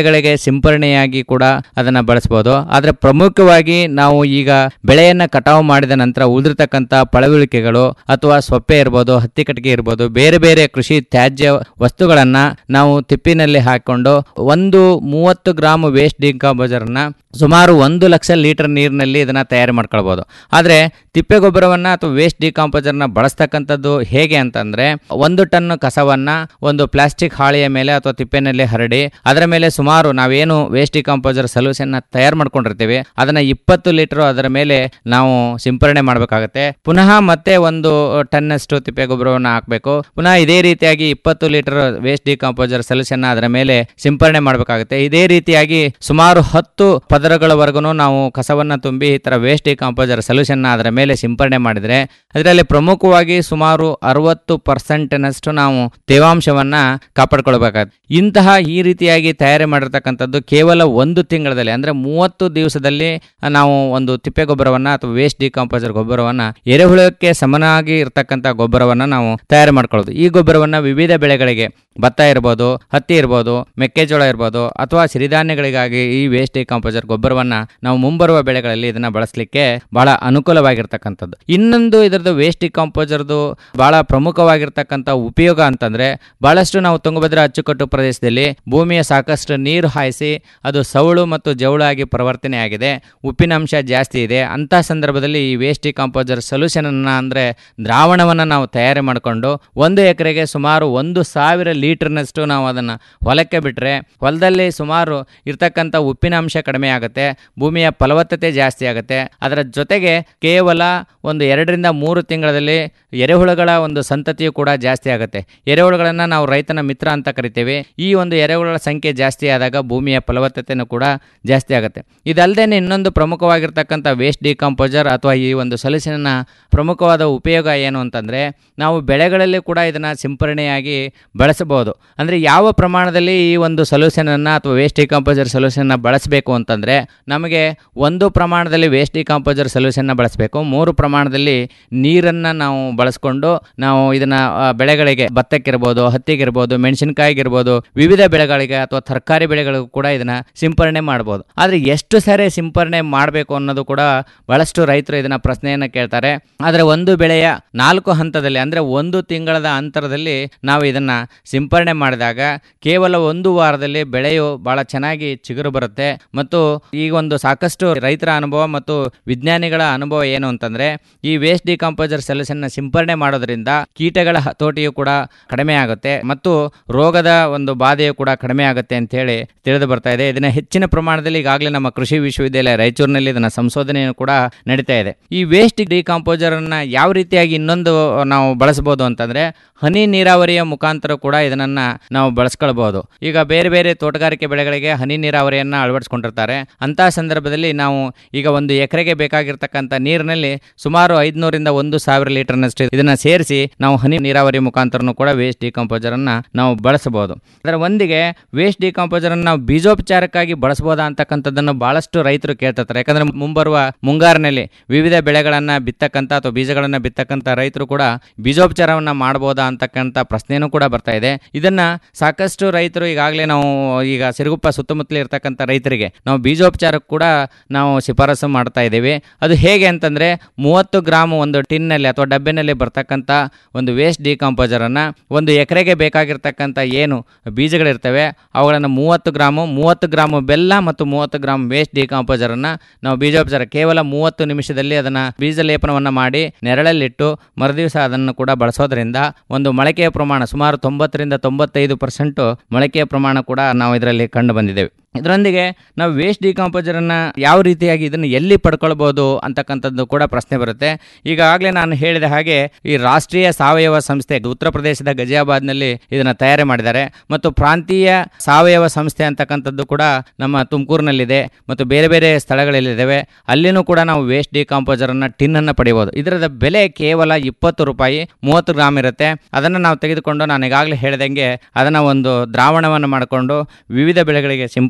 ಬೆಳೆಗಳಿಗೆ ಸಿಂಪರಣೆಯಾಗಿ ಕೂಡ ಅದನ್ನ ಬಳಸಬಹುದು ಆದ್ರೆ ಪ್ರಮುಖವಾಗಿ ನಾವು ಈಗ ಬೆಳೆಯನ್ನ ಕಟಾವು ಮಾಡಿದ ನಂತರ ಉಳಿದಿರ್ತಕ್ಕಂಥ ಪಳವಳಿಕೆಗಳು ಅಥವಾ ಸೊಪ್ಪೆ ಇರ್ಬೋದು ಹತ್ತಿ ಕಟ್ಟಿಗೆ ಇರ್ಬೋದು ಬೇರೆ ಬೇರೆ ಕೃಷಿ ತ್ಯಾಜ್ಯ ವಸ್ತುಗಳನ್ನ ನಾವು ತಿಪ್ಪಿನಲ್ಲಿ ಹಾಕೊಂಡು ಒಂದು ಮೂವತ್ತು ಗ್ರಾಮ್ ವೇಸ್ಟ್ ಡಿಕಾಂಪೋಸರ್ನ ಸುಮಾರು ಒಂದು ಲಕ್ಷ ಲೀಟರ್ ನೀರಿನಲ್ಲಿ ಇದನ್ನ ತಯಾರು ಮಾಡ್ಕೊಳ್ಬೋದು ಆದರೆ ತಿಪ್ಪೆ ಗೊಬ್ಬರವನ್ನ ಅಥವಾ ವೇಸ್ಟ್ ಡಿಕಾಂಪೋಸರ್ನ ಬಳಸ್ತಕ್ಕಂಥದ್ದು ಹೇಗೆ ಅಂತಂದ್ರೆ ಒಂದು ಟನ್ ಕಸವನ್ನ ಒಂದು ಪ್ಲಾಸ್ಟಿಕ್ ಹಾಳೆಯ ಮೇಲೆ ಅಥವಾ ತಿಪ್ಪೆನಲ್ಲಿ ಹರಡಿ ಅದರ ಮೇಲೆ ಸುಮಾರು ನಾವೇನು ವೇಸ್ಟ್ ಡಿಕಾಂಪೋಸರ್ ಸೊಲ್ಯೂಷನ್ ತಯಾರು ಮಾಡ್ಕೊಂಡಿರ್ತೀವಿ ಅದನ್ನ ಇಪ್ಪತ್ತು ಲೀಟರ್ ಅದರ ಮೇಲೆ ನಾವು ಸಿಂಪರಣೆ ಮಾಡಬೇಕಾಗತ್ತೆ ಪುನಃ ಮತ್ತೆ ಒಂದು ಟನ್ನಷ್ಟು ತಿಪ್ಪೆ ಗೊಬ್ಬರವನ್ನು ಹಾಕಬೇಕು ಪುನಃ ಇದೇ ರೀತಿಯಾಗಿ ಇಪ್ಪತ್ತು ಲೀಟರ್ ವೇಸ್ಟ್ ಡಿಕಾಂಪೋಸರ್ ಸೊಲ್ಯೂಷನ್ ಅದರ ಮೇಲೆ ಸಿಂಪರಣೆ ಮಾಡಬೇಕಾಗುತ್ತೆ ಇದೇ ರೀತಿಯಾಗಿ ಸುಮಾರು ಹತ್ತು ಪದರಗಳವರೆಗೂ ನಾವು ಕಸವನ್ನ ತುಂಬಿ ಈ ತರ ವೇಸ್ಟ್ ಡಿಕಾಂಪೋಸರ್ ಸೊಲ್ಯೂಷನ್ ಅದರ ಮೇಲೆ ಸಿಂಪರಣೆ ಮಾಡಿದ್ರೆ ಅದರಲ್ಲಿ ಪ್ರಮುಖವಾಗಿ ಸುಮಾರು ಅರವತ್ತು ಪರ್ಸೆಂಟ್ನಷ್ಟು ನಾವು ತೇವಾಂಶವನ್ನ ಕಾಪಾಡ್ಕೊಳ್ಬೇಕಾಗುತ್ತೆ ಇಂತಹ ಈ ರೀತಿಯಾಗಿ ತಯಾರಿ ಮಾಡಿರ್ತಕ್ಕಂಥದ್ದು ಕೇವಲ ಒಂದು ತಿಂಗಳಲ್ಲಿ ಅಂದ್ರೆ ಮೂವತ್ತು ದಿವಸದಲ್ಲಿ ನಾವು ಒಂದು ತಿಪ್ಪೆ ಗೊಬ್ಬರವನ್ನ ಅಥವಾ ವೇಸ್ಟ್ ಡಿಕಾಂಪೋಸರ್ ಗೊಬ್ಬರವನ್ನ ಎರೆಹುಳಕ್ಕೆ ಸಮನಾಗಿ ಇರತಕ್ಕಂಥ ಗೊಬ್ಬರವನ್ನ ನಾವು ತಯಾರು ಮಾಡ್ಕೊಳ್ಳೋದು ಈ ಗೊಬ್ಬರವನ್ನ ವಿವಿಧ ಬೆಳೆಗಳಿಗೆ ಭತ್ತ ಇರ್ಬೋದು ಹತ್ತಿ ಇರ್ಬೋದು ಮೆಕ್ಕೆಜೋಳ ಇರ್ಬೋದು ಅಥವಾ ಸಿರಿಧಾನ್ಯಗಳಿಗಾಗಿ ಈ ವೇಸ್ಟ್ ಡಿಕಾಂಪೋಸರ್ ಗೊಬ್ಬರವನ್ನ ನಾವು ಮುಂಬರುವ ಬೆಳೆಗಳಲ್ಲಿ ಇದನ್ನ ಬಳಸಲಿಕ್ಕೆ ಬಹಳ ಅನುಕೂಲವಾಗಿರ್ತಕ್ಕಂಥದ್ದು ಇನ್ನೊಂದು ಇದರದ್ದು ವೇಸ್ಟ್ ಡಿಕಾಂಪೋಸರ್ದು ಬಹಳ ಪ್ರಮುಖವಾಗಿರ್ತಕ್ಕಂಥ ಉಪಯೋಗ ಅಂತಂದ್ರೆ ಬಹಳಷ್ಟು ನಾವು ತುಂಗಭದ್ರಾ ಅಚ್ಚುಕಟ್ಟು ಪ್ರದೇಶದಲ್ಲಿ ಭೂಮಿಯ ಸಾಕಷ್ಟು ನೀರು ಹಾಯಿಸಿ ಅದು ಸೌಳು ಮತ್ತು ಜೌಳಾಗಿ ಪರಿವರ್ತನೆ ಆಗಿದೆ ಉಪ್ಪಿನಂಶ ಜಾಸ್ತಿ ಇದೆ ಅಂತ ಸಂದರ್ಭದಲ್ಲಿ ಈ ವೇಸ್ಟ್ ಡಿಕಾಂಪೋಸರ್ ಸೊಲ್ಯೂಷನ್ ಅನ್ನ ಅಂದ್ರೆ ದ್ರಾವಣವನ್ನ ನಾವು ತಯಾರಿ ಮಾಡಿಕೊಂಡು ಒಂದು ಎಕರೆಗೆ ಸುಮಾರು ಒಂದು ಸಾವಿರ ಲೀಟರ್ನಷ್ಟು ನಾವು ಅದನ್ನ ಹೊಲಕ್ಕೆ ಬಿಟ್ರೆ ಹೊಲದಲ್ಲಿ ಸುಮಾರು ಇರ್ತಕ್ಕಂಥ ಉಪ್ಪಿನ ಅಂಶ ಕಡಿಮೆ ಆಗುತ್ತೆ ಭೂಮಿಯ ಫಲವತ್ತತೆ ಜಾಸ್ತಿ ಆಗುತ್ತೆ ಅದರ ಜೊತೆಗೆ ಕೇವಲ ಒಂದು ಎರಡರಿಂದ ಮೂರು ತಿಂಗಳಲ್ಲಿ ಎರೆಹುಳುಗಳ ಒಂದು ಸಂತತಿಯು ಕೂಡ ಜಾಸ್ತಿ ಆಗುತ್ತೆ ಎರೆಹುಳುಗಳನ್ನು ನಾವು ರೈತನ ಮಿತ್ರ ಅಂತ ಕರಿತೇವೆ ಈ ಒಂದು ಎರೆಹುಳುಗಳ ಸಂಖ್ಯೆ ಜಾಸ್ತಿ ಆದಾಗ ಭೂಮಿಯ ಫಲವತ್ತತೆನೂ ಕೂಡ ಜಾಸ್ತಿ ಆಗುತ್ತೆ ಇದಲ್ಲದೆ ಇನ್ನೊಂದು ಪ್ರಮುಖವಾಗಿರ್ತಕ್ಕಂಥ ವೇಸ್ಟ್ ಡಿಕಾಂಪೋಸರ್ ಅಥವಾ ಈ ಒಂದು ಸೊಲ್ಯೂಷನ್ನ ಪ್ರಮುಖವಾದ ಉಪಯೋಗ ಏನು ಅಂತಂದರೆ ನಾವು ಬೆಳೆಗಳಲ್ಲಿ ಕೂಡ ಇದನ್ನು ಸಿಂಪರಣೆಯಾಗಿ ಬಳಸಬಹುದು ಅಂದರೆ ಯಾವ ಪ್ರಮಾಣದಲ್ಲಿ ಈ ಒಂದು ಸೊಲ್ಯೂಷನನ್ನು ಅಥವಾ ವೇಸ್ಟ್ ಡಿಕಾಂಪೋಸರ್ ಸೊಲ್ಯೂಷನ್ನ ಬಳಸಬೇಕು ಅಂತಂದರೆ ನಮಗೆ ಒಂದು ಪ್ರಮಾಣದಲ್ಲಿ ವೇಸ್ಟ್ ಡಿಕಾಂಪೋಸರ್ ಸೊಲ್ಯೂಷನ್ನ ಬಳಸಬೇಕು ಮೂರು ಪ್ರಮಾಣದಲ್ಲಿ ನೀರನ್ನು ನಾವು ಬಳಸ್ಕೊಂಡು ನಾವು ಇದನ್ನು ಬೆಳೆಗಳಿಗೆ ಭತ್ತಕ್ಕಿರ್ಬೋದು ಹತ್ತಿಗಿರ್ಬೋದು ಮೆಣಸಿನಕಾಯಿಗಿರ್ಬೋದು ವಿವಿಧ ಬೆಳೆಗಳಿಗೆ ಅಥವಾ ತರಕಾರಿ ಬೆಳೆಗಳಿಗೂ ಕೂಡ ಇದನ್ನು ಸಿಂಪರಣೆ ಮಾಡ್ಬೋದು ಆದರೆ ಎಷ್ಟು ಸಾರಿ ಸಿಂಪರಣೆ ಮಾಡಬೇಕು ಅನ್ನೋದು ಕೂಡ ಬಹಳಷ್ಟು ರೈತರು ಇದನ್ನು ಪ್ರಶ್ನೆಯನ್ನು ಕೇಳ್ತಾರೆ ಆದರೆ ಒಂದು ಬೆಳೆಯ ನಾಲ್ಕು ಹಂತದಲ್ಲಿ ಅಂದರೆ ಒಂದು ತಿಂಗಳದ ಅಂತರದಲ್ಲಿ ನಾವು ಇದನ್ನು ಸಿಂಪರಣೆ ಮಾಡಿದಾಗ ಕೇವಲ ಒಂದು ವಾರದಲ್ಲಿ ಬೆಳೆಯು ಬಹಳ ಚೆನ್ನಾಗಿ ಚಿಗುರು ಬರುತ್ತೆ ಮತ್ತು ಈಗ ಒಂದು ಸಾಕಷ್ಟು ರೈತರ ಅನುಭವ ಮತ್ತು ವಿಜ್ಞಾನಿಗಳ ಅನುಭವ ಏನು ಅಂತಂದ್ರೆ ಈ ವೇಸ್ಟ್ ಡಿಕಾಂಪೋಸರ್ ಸೊಲ್ಯೂಷನ್ ಸಿಂಪರಣೆ ಮಾಡೋದ್ರಿಂದ ಕೀಟಗಳ ಹತೋಟಿಯು ಕೂಡ ಕಡಿಮೆ ಆಗುತ್ತೆ ಮತ್ತು ರೋಗದ ಒಂದು ಬಾಧೆಯು ಕೂಡ ಕಡಿಮೆ ಆಗುತ್ತೆ ಅಂತ ಹೇಳಿ ತಿಳಿದು ಬರ್ತಾ ಇದೆ ಇದನ್ನ ಹೆಚ್ಚಿನ ಪ್ರಮಾಣದಲ್ಲಿ ಈಗಾಗಲೇ ನಮ್ಮ ಕೃಷಿ ವಿಶ್ವವಿದ್ಯಾಲಯ ರಾಯಚೂರಿನಲ್ಲಿ ಇದನ್ನ ಸಂಶೋಧನೆಯು ಕೂಡ ನಡೀತಾ ಇದೆ ಈ ವೇಸ್ಟ್ ಡಿಕಾಂಪೋಸರ್ ಅನ್ನ ಯಾವ ರೀತಿಯಾಗಿ ಇನ್ನೊಂದು ನಾವು ಬಳಸಬಹುದು ಅಂತಂದ್ರೆ ಹನಿ ನೀರಾವರಿಯ ಮುಖಾಂತರ ಕೂಡ ಇದನ್ನ ನಾವು ಬಳಸ್ಕೊಳ್ಬಹುದು ಈಗ ಬೇರೆ ಬೇರೆ ತೋಟಗಾರಿಕೆ ಬೆಳೆಗಳಿಗೆ ಹನಿ ನೀರಾವರಿಯನ್ನ ಅಳವಡಿಸ್ಕೊಂಡಿರ್ತಾರೆ ಅಂತಹ ಸಂದರ್ಭದಲ್ಲಿ ನಾವು ಈಗ ಒಂದು ಎಕರೆಗೆ ಬೇಕಾಗಿರ್ತಕ್ಕಂಥ ನೀರಿನಲ್ಲಿ ಸುಮಾರು ಐದುನೂರಿಂದ ಒಂದು ಸಾವಿರ ಲೀಟರ್ನಷ್ಟು ಇದನ್ನ ಸೇರಿಸಿ ನಾವು ಹನಿ ನೀರಾವರಿ ಮುಖಾಂತರನು ಕೂಡ ವೇಸ್ಟ್ ಡಿಕಾಂಪೋಸರ್ ಅನ್ನ ನಾವು ಬಳಸಬಹುದು ಅದರ ಒಂದಿಗೆ ವೇಸ್ಟ್ ಡಿಕಾಂಪೋಸರ್ ಅನ್ನು ನಾವು ಬೀಜೋಪಚಾರಕ್ಕಾಗಿ ಬಳಸಬಹುದಾ ಅಂತಕ್ಕಂಥದ್ದನ್ನು ಬಹಳಷ್ಟು ರೈತರು ಕೇಳ್ತಿರ್ತಾರೆ ಯಾಕಂದ್ರೆ ಮುಂಬರುವ ಮುಂಗಾರಿನಲ್ಲಿ ವಿವಿಧ ಬೆಳೆಗಳನ್ನ ಬಿತ್ತಕ್ಕಂಥ ಅಥವಾ ಬೀಜಗಳನ್ನ ಬಿತ್ತಕ್ಕಂಥ ರೈತರು ಕೂಡ ಬೀಜೋಪಚಾರವನ್ನ ಮಾಡಬಹುದಾ ಅಂತಕ್ಕಂಥ ಪ್ರಶ್ನೆನೂ ಕೂಡ ಬರ್ತಾ ಇದೆ ಇದನ್ನ ಸಾಕಷ್ಟು ರೈತರು ಈಗಾಗಲೇ ನಾವು ಈಗ ಸಿರುಗುಪ್ಪ ಸುತ್ತಮುತ್ತಲು ಇರ್ತಕ್ಕಂಥ ರೈತರಿಗೆ ನಾವು ಬೀಜೋಪಚಾರಕ್ಕೆ ಕೂಡ ನಾವು ಶಿಫಾರಸು ಮಾಡ್ತಾ ಇದ್ದೀವಿ ಅದು ಹೇಗೆ ಅಂತಂದ್ರೆ ಮೂವತ್ತು ಗ್ರಾಮ್ ಒಂದು ಟಿನ್ನಲ್ಲಿ ಅಥವಾ ಡಬ್ಬಿನಲ್ಲಿ ಬರ್ತಕ್ಕಂಥ ಒಂದು ವೇಸ್ಟ್ ಡಿಕಾಂಪೋಸರ್ ಅನ್ನ ಒಂದು ಎಕರೆಗೆ ಬೇಕಾಗಿರ್ತಕ್ಕಂಥ ಏನು ಬೀಜಗಳಿರ್ತವೆ ಅವುಗಳನ್ನು ಮೂವತ್ತು ಗ್ರಾಮು ಮೂವತ್ತು ಗ್ರಾಮು ಬೆಲ್ಲ ಮತ್ತು ಮೂವತ್ತು ಗ್ರಾಮ್ ವೇಸ್ಟ್ ಡಿಕಾಂಪೋಸರ್ ಅನ್ನ ನಾವು ಬೀಜೋಪಚಾರ ಕೇವಲ ಮೂವತ್ತು ನಿಮಿಷದಲ್ಲಿ ಅದನ್ನ ಬೀಜ ಲೇಪನವನ್ನ ಮಾಡಿ ನೆರಳಲ್ಲಿಟ್ಟು ಮರುದಿವಸ ಅದನ್ನು ಕೂಡ ಬಳಸೋದ್ರಿಂದ ಒಂದು ಮೊಳಕೆಯ ಪ್ರಮಾಣ ಸುಮಾರು ತೊಂಬತ್ತರಿಂದ ತೊಂಬತ್ತೈದು ಪರ್ಸೆಂಟ್ ಮೊಳಕೆಯ ಪ್ರಮಾಣ ಕೂಡ ನಾವು ಇದರಲ್ಲಿ ಕಂಡು ಬಂದಿದ್ದೇವೆ ಇದರೊಂದಿಗೆ ನಾವು ವೇಸ್ಟ್ ಡಿಕಾಂಪೋಸರನ್ನು ಯಾವ ರೀತಿಯಾಗಿ ಇದನ್ನು ಎಲ್ಲಿ ಪಡ್ಕೊಳ್ಬೋದು ಅಂತಕ್ಕಂಥದ್ದು ಕೂಡ ಪ್ರಶ್ನೆ ಬರುತ್ತೆ ಈಗಾಗಲೇ ನಾನು ಹೇಳಿದ ಹಾಗೆ ಈ ರಾಷ್ಟ್ರೀಯ ಸಾವಯವ ಸಂಸ್ಥೆ ಉತ್ತರ ಪ್ರದೇಶದ ಗಜಿಯಾಬಾದ್ನಲ್ಲಿ ಇದನ್ನು ತಯಾರಿ ಮಾಡಿದ್ದಾರೆ ಮತ್ತು ಪ್ರಾಂತೀಯ ಸಾವಯವ ಸಂಸ್ಥೆ ಅಂತಕ್ಕಂಥದ್ದು ಕೂಡ ನಮ್ಮ ತುಮಕೂರಿನಲ್ಲಿದೆ ಮತ್ತು ಬೇರೆ ಬೇರೆ ಸ್ಥಳಗಳಲ್ಲಿದ್ದಾವೆ ಅಲ್ಲಿನೂ ಕೂಡ ನಾವು ವೇಸ್ಟ್ ಡಿಕಾಂಪೋಸರನ್ನು ಟಿನ್ನನ್ನು ಪಡೆಯಬಹುದು ಇದರದ ಬೆಲೆ ಕೇವಲ ಇಪ್ಪತ್ತು ರೂಪಾಯಿ ಮೂವತ್ತು ಗ್ರಾಮ್ ಇರುತ್ತೆ ಅದನ್ನು ನಾವು ತೆಗೆದುಕೊಂಡು ನಾನು ಈಗಾಗಲೇ ಹೇಳಿದಂಗೆ ಅದನ್ನು ಒಂದು ದ್ರಾವಣವನ್ನು ಮಾಡಿಕೊಂಡು ವಿವಿಧ ಬೆಳೆಗಳಿಗೆ ಸಿಂಪರಣೆ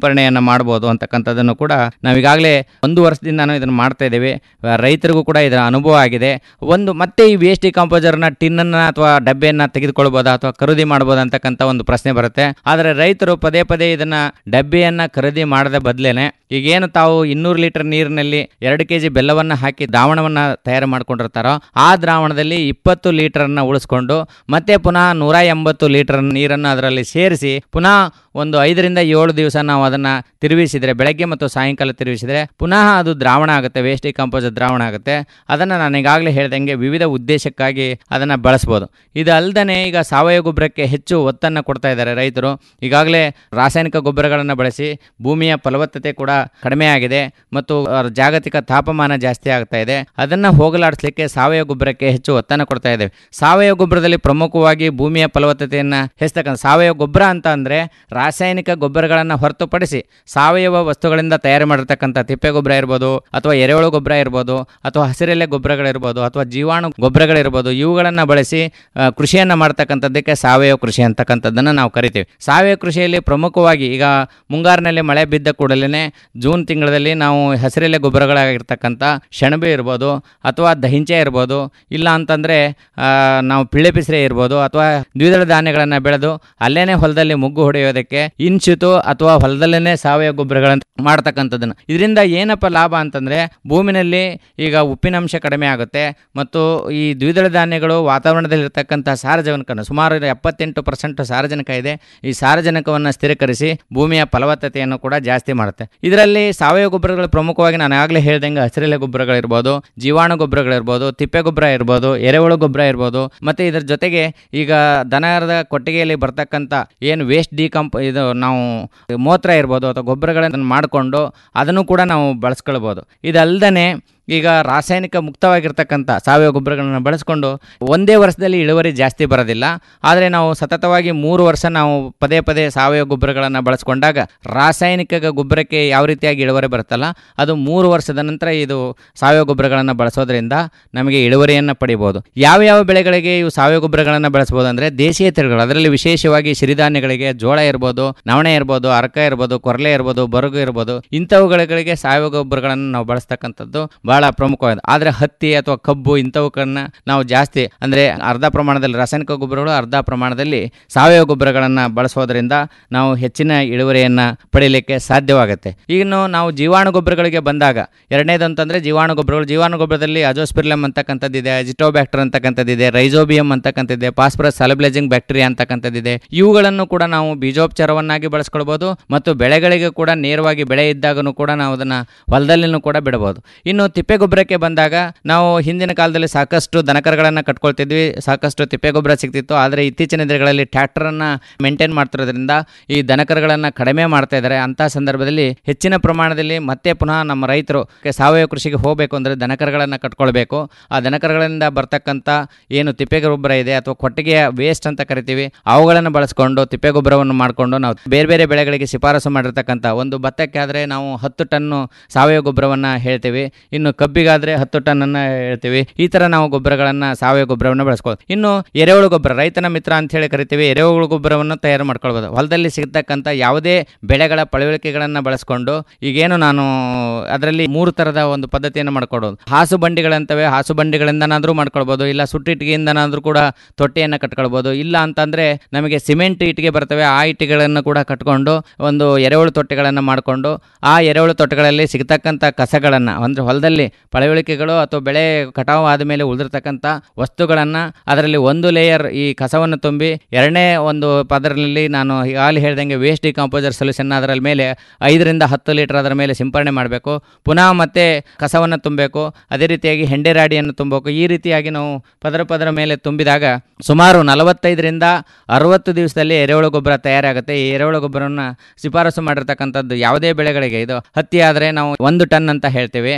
ಸಿಂಪರಣೆಯನ್ನು ಮಾಡ್ಬೋದು ಅಂತಕ್ಕಂಥದ್ದನ್ನು ಕೂಡ ನಾವೀಗಾಗಲೇ ಒಂದು ವರ್ಷದಿಂದನೂ ಇದನ್ನು ಮಾಡ್ತಾ ಇದ್ದೇವೆ ಆ, ರೈತರಿಗೂ ಕೂಡ ಇದರ ಅನುಭವ ಆಗಿದೆ ಒಂದು ಮತ್ತೆ ಈ ವೇಸ್ಟ್ ಡಿಕಾಂಪೋಸರ್ನ ಟಿನ್ನನ್ನು ಅಥವಾ ಡಬ್ಬೆಯನ್ನು ತೆಗೆದುಕೊಳ್ಬೋದಾ ಅಥವಾ ಖರೀದಿ ಮಾಡ್ಬೋದಾ ಅಂತಕ್ಕಂಥ ಒಂದು ಪ್ರಶ್ನೆ ಬರುತ್ತೆ ಆದರೆ ರೈತರು ಪದೇ ಪದೇ ಇದನ್ನು ಡಬ್ಬೆಯನ್ನು ಖರೀದಿ ಮಾಡದ ಬದಲೇನೆ ಈಗೇನು ತಾವು ಇನ್ನೂರು ಲೀಟರ್ ನೀರಿನಲ್ಲಿ ಎರಡು ಕೆ ಜಿ ಬೆಲ್ಲವನ್ನು ಹಾಕಿ ದ್ರಾವಣವನ್ನು ತಯಾರು ಮಾಡ್ಕೊಂಡಿರ್ತಾರೋ ಆ ದ್ರಾವಣದಲ್ಲಿ ಇಪ್ಪತ್ತು ಲೀಟರನ್ನು ಉಳಿಸ್ಕೊಂಡು ಮತ್ತೆ ಪುನಃ ನೂರ ಎಂಬತ್ತು ಲೀಟರ್ ನೀರನ್ನು ಅದರಲ್ಲಿ ಸೇರಿಸಿ ಪುನಃ ಒಂದು ಐದರಿಂದ ಏಳು ದಿವಸ ನಾವು ಅದನ್ನು ತಿರುಗಿಸಿದರೆ ಬೆಳಗ್ಗೆ ಮತ್ತು ಸಾಯಂಕಾಲ ತಿರುಗಿಸಿದರೆ ಪುನಃ ಅದು ದ್ರಾವಣ ಆಗುತ್ತೆ ವೇಸ್ಟ್ ಡಿಕಂಪೋಸ್ ದ್ರಾವಣ ಆಗುತ್ತೆ ಅದನ್ನು ನಾನು ಈಗಾಗಲೇ ಹೇಳ್ದಂಗೆ ವಿವಿಧ ಉದ್ದೇಶಕ್ಕಾಗಿ ಅದನ್ನು ಬಳಸ್ಬೋದು ಇದು ಅಲ್ಲದೆ ಈಗ ಸಾವಯವ ಗೊಬ್ಬರಕ್ಕೆ ಹೆಚ್ಚು ಒತ್ತನ್ನು ಕೊಡ್ತಾ ಇದ್ದಾರೆ ರೈತರು ಈಗಾಗಲೇ ರಾಸಾಯನಿಕ ಗೊಬ್ಬರಗಳನ್ನು ಬಳಸಿ ಭೂಮಿಯ ಫಲವತ್ತತೆ ಕೂಡ ಕಡಿಮೆ ಆಗಿದೆ ಮತ್ತು ಆ, ಜಾಗತಿಕ ತಾಪಮಾನ ಜಾಸ್ತಿ ಆಗ್ತಾ ಇದೆ ಅದನ್ನು ಹೋಗಲಾಡಿಸ್ಲಿಕ್ಕೆ ಸಾವಯವ ಗೊಬ್ಬರಕ್ಕೆ ಹೆಚ್ಚು ಒತ್ತನ್ನು ಕೊಡ್ತಾ ಇದ್ದೇವೆ ಸಾವಯವ ಗೊಬ್ಬರದಲ್ಲಿ ಪ್ರಮುಖವಾಗಿ ಭೂಮಿಯ ಫಲವತ್ತತೆಯನ್ನು ಹೆಚ್ಚತಕ್ಕಂಥ ಸಾವಯವ ಗೊಬ್ಬರ ಅಂತ ಅಂದರೆ ರಾಸಾಯನಿಕ ಗೊಬ್ಬರಗಳನ್ನು ಹೊರತುಪಡಿಸಿ ಸಾವಯವ ವಸ್ತುಗಳಿಂದ ತಯಾರು ಮಾಡಿರ್ತಕ್ಕಂಥ ತಿಪ್ಪೆ ಗೊಬ್ಬರ ಇರ್ಬೋದು ಅಥವಾ ಎರೆಹುಳು ಗೊಬ್ಬರ ಇರ್ಬೋದು ಅಥವಾ ಹಸಿರೆಲೆ ಗೊಬ್ಬರಗಳಿರ್ಬೋದು ಅಥವಾ ಜೀವಾಣು ಗೊಬ್ಬರಗಳಿರ್ಬೋದು ಇವುಗಳನ್ನು ಬಳಸಿ ಆ, ಕೃಷಿಯನ್ನು ಮಾಡ್ತಕ್ಕಂಥದ್ದಕ್ಕೆ ಸಾವಯವ ಕೃಷಿ ಅಂತಕ್ಕಂಥದ್ದನ್ನು ನಾವು ಕರಿತೀವಿ ಸಾವಯವ ಕೃಷಿಯಲ್ಲಿ ಪ್ರಮುಖವಾಗಿ ಈಗ ಮುಂಗಾರಿನಲ್ಲಿ ಮಳೆ ಬಿದ್ದ ಕೂಡಲೇ ಜೂನ್ ತಿಂಗಳಲ್ಲಿ ನಾವು ಹಸಿರೆಲೆ ಗೊಬ್ಬರಗಳಾಗಿರ್ತಕ್ಕಂಥ ಸೆಣಬು ಇರ್ಬೋದು ಅಥವಾ ದಹಿಂಚೆ ಇರ್ಬೋದು ಇಲ್ಲ ಅಂತಂದರೆ ನಾವು ಪಿಳ್ಳೆ ಪಿಸ್ರೆ ಇರ್ಬೋದು ಅಥವಾ ದ್ವಿದಳ ಧಾನ್ಯಗಳನ್ನು ಬೆಳೆದು ಅಲ್ಲೇನೆ ಹೊಲದಲ್ಲಿ ಮುಗ್ಗು ಹೊಡೆಯೋದಕ್ಕೆ ಇನ್ಶಿತು ಅಥವಾ ಹೊಲದಲ್ಲೇ ಸಾವಯವ ಗೊಬ್ಬರಗಳನ್ನು ಮಾಡ್ತಕ್ಕಂಥದ್ದನ್ನು ಇದರಿಂದ ಏನಪ್ಪ ಲಾಭ ಅಂತಂದರೆ ಭೂಮಿನಲ್ಲಿ ಈಗ ಉಪ್ಪಿನಂಶ ಕಡಿಮೆ ಆಗುತ್ತೆ ಮತ್ತು ಈ ದ್ವಿದಳ ಧಾನ್ಯಗಳು ವಾತಾವರಣದಲ್ಲಿರ್ತಕ್ಕಂಥ ಸಾರಜನಕವನ್ನು ಸುಮಾರು ಎಪ್ಪತ್ತೆಂಟು ಪರ್ಸೆಂಟ್ ಸಾರಜನಕ ಇದೆ ಈ ಸಾರಜನಕವನ್ನು ಸ್ಥಿರೀಕರಿಸಿ ಭೂಮಿಯ ಫಲವತ್ತತೆಯನ್ನು ಕೂಡ ಜಾಸ್ತಿ ಮಾಡುತ್ತೆ ಇದರಲ್ಲಿ ಸಾವಯವ ಗೊಬ್ಬರಗಳು ಪ್ರಮುಖವಾಗಿ ನಾನು ಆಗಲೇ ಹೇಳ್ದಂಗೆ ಹಸಿರೆಲೆ ಗೊಬ್ಬರಗಳಿರ್ಬೋದು ಜೀವಾಣು ಗೊಬ್ಬರಗಳಿರ್ಬೋದು ತಿಪ್ಪೆ ಗೊಬ್ಬರ ಇರ್ಬೋದು ಎರೆಹುಳು ಗೊಬ್ಬರ ಇರ್ಬೋದು ಮತ್ತು ಇದರ ಜೊತೆಗೆ ಈಗ ದನದ ಕೊಟ್ಟಿಗೆಯಲ್ಲಿ ಬರ್ತಕ್ಕಂಥ ಏನು ವೇಸ್ಟ್ ಡಿಕಂಪ್ ಇದು ನಾವು ಮೂತ್ರ ಇರ್ಬೋದು ಅಥವಾ ಗೊಬ್ಬರಗಳನ್ನು ಮಾಡಿಕೊಂಡು ಅದನ್ನು ಕೂಡ ನಾವು ಬಳಸ್ಕೊಳ್ಬೋದು ಇದಲ್ದೇ ಈಗ ರಾಸಾಯನಿಕ ಮುಕ್ತವಾಗಿರ್ತಕ್ಕಂಥ ಸಾವಯವ ಗೊಬ್ಬರಗಳನ್ನು ಬಳಸ್ಕೊಂಡು ಒಂದೇ ವರ್ಷದಲ್ಲಿ ಇಳುವರಿ ಜಾಸ್ತಿ ಬರೋದಿಲ್ಲ ಆದರೆ ನಾವು ಸತತವಾಗಿ ಮೂರು ವರ್ಷ ನಾವು ಪದೇ ಪದೇ ಸಾವಯವ ಗೊಬ್ಬರಗಳನ್ನು ಬಳಸ್ಕೊಂಡಾಗ ರಾಸಾಯನಿಕ ಗೊಬ್ಬರಕ್ಕೆ ಯಾವ ರೀತಿಯಾಗಿ ಇಳುವರಿ ಬರುತ್ತಲ್ಲ ಅದು ಮೂರು ವರ್ಷದ ನಂತರ ಇದು ಸಾವಯವ ಗೊಬ್ಬರಗಳನ್ನು ಬಳಸೋದ್ರಿಂದ ನಮಗೆ ಇಳುವರಿಯನ್ನು ಪಡಿಬೋದು ಯಾವ ಯಾವ ಬೆಳೆಗಳಿಗೆ ಇವು ಸಾವಯವ ಗೊಬ್ಬರಗಳನ್ನು ಬಳಸ್ಬೋದು ಅಂದರೆ ದೇಶೀಯ ತಳಿಗಳು ಅದರಲ್ಲಿ ವಿಶೇಷವಾಗಿ ಸಿರಿಧಾನ್ಯಗಳಿಗೆ ಜೋಳ ಇರ್ಬೋದು ನವಣೆ ಇರ್ಬೋದು ಅರಕ ಇರ್ಬೋದು ಕೊರಲೆ ಇರ್ಬೋದು ಬರಗು ಇರ್ಬೋದು ಇಂಥವುಗಳಿಗೆ ಸಾವಯವ ಗೊಬ್ಬರಗಳನ್ನು ನಾವು ಬಳಸ್ತಕ್ಕಂಥದ್ದು ಬಹಳ ಪ್ರಮುಖವಾದ ಆದರೆ ಹತ್ತಿ ಅಥವಾ ಕಬ್ಬು ಇಂಥವಕ್ಕನ್ನ ನಾವು ಜಾಸ್ತಿ ಅಂದರೆ ಅರ್ಧ ಪ್ರಮಾಣದಲ್ಲಿ ರಾಸಾಯನಿಕ ಗೊಬ್ಬರಗಳು ಅರ್ಧ ಪ್ರಮಾಣದಲ್ಲಿ ಸಾವಯವ ಗೊಬ್ಬರಗಳನ್ನು ಬಳಸೋದ್ರಿಂದ ನಾವು ಹೆಚ್ಚಿನ ಇಳುವರಿಯನ್ನು ಪಡೆಯಲಿಕ್ಕೆ ಸಾಧ್ಯವಾಗುತ್ತೆ ಇನ್ನು ನಾವು ಜೀವಾಣು ಗೊಬ್ಬರಗಳಿಗೆ ಬಂದಾಗ ಎರಡನೇದು ಅಂತಂದರೆ ಜೀವಾಣು ಗೊಬ್ಬರಗಳು ಜೀವಾಣು ಗೊಬ್ಬರದಲ್ಲಿ ಅಜೋಸ್ಪಿರ್ಲಮ್ ಅಂತಕ್ಕಂಥದ್ದಿದೆ ಅಜಿಟೋಬ್ಯಾಕ್ಟರ್ ಅಂತಕ್ಕಂಥದ್ದಿದೆ ರೈಸೋಬಿಯಂ ಅಂತಕ್ಕಂಥದ್ದಿದೆ ಫಾಸ್ಫರಸ್ ಸಲಬ್ಲೇಜಿಂಗ್ ಬ್ಯಾಕ್ಟೀರಿಯಾ ಅಂತಕ್ಕಂಥದ್ದಿದೆ ಇವುಗಳನ್ನು ಕೂಡ ನಾವು ಬೀಜೋಪಚಾರವನ್ನಾಗಿ ಬಳಸ್ಕೊಳ್ಬೋದು ಮತ್ತು ಬೆಳೆಗಳಿಗೆ ಕೂಡ ನೇರವಾಗಿ ಬೆಳೆ ಇದ್ದಾಗನೂ ಕೂಡ ನಾವು ಅದನ್ನು ಹೊಲದಲ್ಲಿನೂ ಕೂಡ ಬಿಡಬಹುದು ಇನ್ನು ತಿಪ್ಪೆ ಗೊಬ್ಬರಕ್ಕೆ ಬಂದಾಗ ನಾವು ಹಿಂದಿನ ಕಾಲದಲ್ಲಿ ಸಾಕಷ್ಟು ದನಕರಗಳನ್ನು ಕಟ್ಕೊಳ್ತಿದ್ವಿ ಸಾಕಷ್ಟು ತಿಪ್ಪೆ ಗೊಬ್ಬರ ಸಿಗ್ತಿತ್ತು ಆದರೆ ಇತ್ತೀಚಿನ ದಿನಗಳಲ್ಲಿ ಟ್ರ್ಯಾಕ್ಟರನ್ನು ಮೇಂಟೈನ್ ಮಾಡ್ತಿರೋದ್ರಿಂದ ಈ ದನಕರುಗಳನ್ನು ಕಡಿಮೆ ಮಾಡ್ತಾ ಇದ್ದಾರೆ ಅಂತಹ ಸಂದರ್ಭದಲ್ಲಿ ಹೆಚ್ಚಿನ ಪ್ರಮಾಣದಲ್ಲಿ ಮತ್ತೆ ಪುನಃ ನಮ್ಮ ರೈತರು ಕೆ- ಸಾವಯವ ಕೃಷಿಗೆ ಹೋಗಬೇಕು ಅಂದರೆ ದನಕರುಗಳನ್ನು ಕಟ್ಕೊಳ್ಬೇಕು ಆ ದನಕರುಗಳಿಂದ ಬರ್ತಕ್ಕಂಥ ಏನು ತಿಪ್ಪೆ ಗೊಬ್ಬರ ಇದೆ ಅಥವಾ ಕೊಟ್ಟಿಗೆಯ ವೇಸ್ಟ್ ಅಂತ ಕರಿತೀವಿ ಅವುಗಳನ್ನು ಬಳಸ್ಕೊಂಡು ತಿಪ್ಪೆ ಗೊಬ್ಬರವನ್ನು ಮಾಡಿಕೊಂಡು ನಾವು ಬೇರೆ ಬೇರೆ ಬೆಳೆಗಳಿಗೆ ಶಿಫಾರಸು ಮಾಡಿರ್ತಕ್ಕಂಥ ಒಂದು ಭತ್ತಕ್ಕೆ ಆದರೆ ನಾವು ಹತ್ತು ಟನ್ನು ಸಾವಯವ ಗೊಬ್ಬರವನ್ನು ಹೇಳ್ತೀವಿ ಇನ್ನು ಕಬ್ಬಿಗಾದರೆ ಹತ್ತು ಟನ್ನನ್ನು ಹೇಳ್ತೀವಿ ಈ ಥರ ನಾವು ಗೊಬ್ಬರಗಳನ್ನು ಸಾವಯವ ಗೊಬ್ಬರವನ್ನು ಬಳಸ್ಕೊಳ್ಳೋದು ಇನ್ನು ಎರೆಹುಳು ಗೊಬ್ಬರ ರೈತನ ಮಿತ್ರ ಅಂತ ಹೇಳಿ ಕರಿತೀವಿ ಎರೆಹುಳು ಗೊಬ್ಬರವನ್ನು ತಯಾರು ಮಾಡ್ಕೊಳ್ಬೋದು ಹೊಲದಲ್ಲಿ ಸಿಗ್ತಕ್ಕಂಥ ಯಾವುದೇ ಬೆಳೆಗಳ ಪಳವಳಿಕೆಗಳನ್ನು ಬಳಸ್ಕೊಂಡು ಈಗೇನು ನಾನು ಅದರಲ್ಲಿ ಮೂರು ಥರದ ಒಂದು ಪದ್ಧತಿಯನ್ನು ಮಾಡ್ಕೊಡೋದು ಹಾಸು ಬಂಡಿಗಳಂತವೆ ಹಾಸು ಬಂಡಿಗಳಿಂದನಾದರೂ ಮಾಡ್ಕೊಳ್ಬೋದು ಇಲ್ಲ ಸುಟ್ಟಿಟ್ಟಿಗೆಯಿಂದನಾದರೂ ಕೂಡ ತೊಟ್ಟೆಯನ್ನು ಕಟ್ಕೊಳ್ಬೋದು ಇಲ್ಲ ಅಂತಂದರೆ ನಮಗೆ ಸಿಮೆಂಟ್ ಇಟ್ಟಿಗೆ ಬರ್ತವೆ ಆ ಇಟ್ಟಿಗೆಗಳನ್ನು ಕೂಡ ಕಟ್ಕೊಂಡು ಒಂದು ಎರೆಹುಳು ತೊಟ್ಟೆಗಳನ್ನು ಮಾಡಿಕೊಂಡು ಆ ಎರೆಹುಳು ತೊಟ್ಟೆಗಳಲ್ಲಿ ಸಿಗ್ತಕ್ಕಂಥ ಕಸಗಳನ್ನು ಅಂದರೆ ಹೊಲದಲ್ಲಿ ಪಳವಳಿಕೆಗಳು ಅಥವಾ ಬೆಳೆ ಕಟಾವು ಆದಮೇಲೆ ಉಳಿದಿರ್ತಕ್ಕಂಥ ವಸ್ತುಗಳನ್ನು ಅದರಲ್ಲಿ ಒಂದು ಲೇಯರ್ ಈ ಕಸವನ್ನು ತುಂಬಿ ಎರಡನೇ ಒಂದು ಪದರಲ್ಲಿ ನಾನು ಈಗಾಗಲೇ ಹೇಳ್ದಂಗೆ ವೇಸ್ಟ್ ಡಿಕಾಂಪೋಸರ್ ಸೊಲ್ಯೂಷನ್ ಅದರ ಮೇಲೆ ಐದರಿಂದ ಹತ್ತು ಲೀಟರ್ ಅದರ ಮೇಲೆ ಸಿಂಪರಣೆ ಮಾಡಬೇಕು ಪುನಃ ಮತ್ತೆ ಕಸವನ್ನು ತುಂಬಬೇಕು ಅದೇ ರೀತಿಯಾಗಿ ಹೆಂಡೆ ರಾಡಿಯನ್ನು ತುಂಬಬೇಕು ಈ ರೀತಿಯಾಗಿ ನಾವು ಪದರ ಪದರ ಮೇಲೆ ತುಂಬಿದಾಗ ಸುಮಾರು ನಲವತ್ತೈದರಿಂದ ಅರವತ್ತು ದಿವಸದಲ್ಲಿ ಎರೆಹುಳು ಗೊಬ್ಬರ ತಯಾರಾಗುತ್ತೆ ಈ ಎರೆಹುಳು ಗೊಬ್ಬರವನ್ನು ಶಿಫಾರಸು ಮಾಡಿರ್ತಕ್ಕಂಥದ್ದು ಯಾವುದೇ ಬೆಳೆಗಳಿಗೆ ಇದು ಹತ್ತಿ ಆದರೆ ನಾವು ಒಂದು ಟನ್ ಅಂತ ಹೇಳ್ತೇವೆ ಆ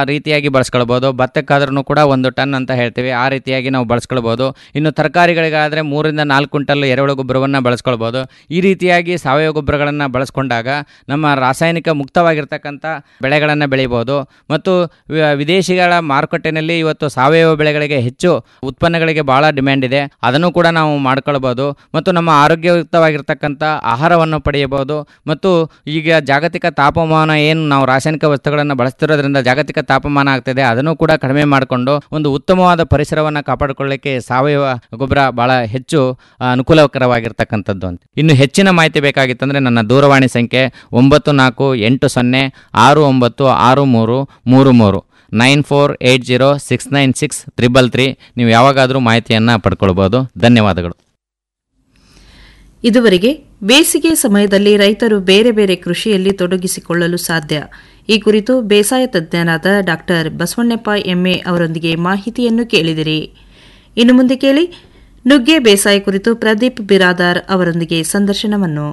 ರೀತಿಯಾಗಿ ಬಳಸ್ಕೊಳ್ಬೋದು ಭತ್ತಕ್ಕಾದ್ರೂ ಕೂಡ ಒಂದು ಟನ್ ಅಂತ ಹೇಳ್ತೀವಿ ಆ ರೀತಿಯಾಗಿ ನಾವು ಬಳಸ್ಕೊಳ್ಬೋದು ಇನ್ನು ತರಕಾರಿಗಳಿಗಾದರೆ ಮೂರಿಂದ ನಾಲ್ಕು ಕ್ವಿಂಟಲ್ ಎರೆಹುಳ ಗೊಬ್ಬರವನ್ನು ಬಳಸ್ಕೊಳ್ಬೋದು ಈ ರೀತಿಯಾಗಿ ಸಾವಯವ ಗೊಬ್ಬರಗಳನ್ನು ಬಳಸ್ಕೊಂಡಾಗ ನಮ್ಮ ರಾಸಾಯನಿಕ ಮುಕ್ತವಾಗಿರ್ತಕ್ಕಂಥ ಬೆಳೆಗಳನ್ನು ಬೆಳಿಬೋದು ಮತ್ತು ವಿ- ವಿದೇಶಿಗಳ ಮಾರುಕಟ್ಟೆಯಲ್ಲಿ ಇವತ್ತು ಸಾವಯವ ಬೆಳೆಗಳಿಗೆ ಹೆಚ್ಚು ಉತ್ಪನ್ನಗಳಿಗೆ ಭಾಳ ಡಿಮ್ಯಾಂಡ್ ಇದೆ ಅದನ್ನು ಕೂಡ ನಾವು ಮಾಡ್ಕೊಳ್ಬೋದು ಮತ್ತು ನಮ್ಮ ಆರೋಗ್ಯಯುಕ್ತವಾಗಿರ್ತಕ್ಕಂಥ ಆಹಾರವನ್ನು ಪಡೆಯಬಹುದು ಮತ್ತು ಈಗ ಜಾಗತಿಕ ತಾಪಮಾನ ಏನು ನಾವು ರಾಸಾಯನಿಕ ವಸ್ತುಗಳನ್ನು ಬಳಸ್ತಿರೋದ್ರಿಂದ ಜಾಗತಿಕ ತಾಪಮಾನ ಆಗ್ತಿದೆ ಅದನ್ನು ಕೂಡ ಕಡಿಮೆ ಮಾಡಿಕೊಂಡು ಒಂದು ಉತ್ತಮವಾದ ಪರಿಸರವನ್ನು ಕಾಪಾಡಿಕೊಳ್ಳಲಿಕ್ಕೆ ಸಾವಯವ ಗೊಬ್ಬರ ಭಾಳ ಹೆಚ್ಚು ಆ, ಅನುಕೂಲಕರವಾಗಿರ್ತಕ್ಕಂಥದ್ದು ಅಂತ ಇನ್ನು ಹೆಚ್ಚಿನ ಮಾಹಿತಿ ಬೇಕಾಗಿತ್ತಂದರೆ ನನ್ನ ದೂರವಾಣಿ ಸಂಖ್ಯೆ ಒಂಬತ್ತು ನಾಲ್ಕು ಎಂಟು ಸೊನ್ನೆ ಆರು ಒಂಬತ್ತು ಆರು ಮೂರು ಮೂರು ಮೂರು nine four eight zero six nine six triple three ನೀವು ಯಾವಾಗಾದರೂ ಮಾಹಿತಿಯನ್ನು ಪಡ್ಕೊಳ್ಬೋದು ಧನ್ಯವಾದಗಳು ಇದುವರೆಗೆ ಬೇಸಿಗೆ ಸಮಯದಲ್ಲಿ ರೈತರು ಬೇರೆ ಬೇರೆ ಕೃಷಿಯಲ್ಲಿ ತೊಡಗಿಸಿಕೊಳ್ಳಲು ಸಾಧ್ಯ ಈ ಕುರಿತು ಬೇಸಾಯ ತಜ್ಞರಾದ ಡಾಕ್ಟರ್ ಬಸವಣ್ಣಪ್ಪ ಎಂಎ ಅವರೊಂದಿಗೆ ಮಾಹಿತಿಯನ್ನು ಕೇಳಿದಿರಿ ಇನ್ನು ಮುಂದೆ ಕೇಳಿ ನುಗ್ಗೆ ಬೇಸಾಯ ಕುರಿತು ಪ್ರದೀಪ್ ಬಿರಾದಾರ್ ಅವರೊಂದಿಗೆ ಸಂದರ್ಶನವನ್ನು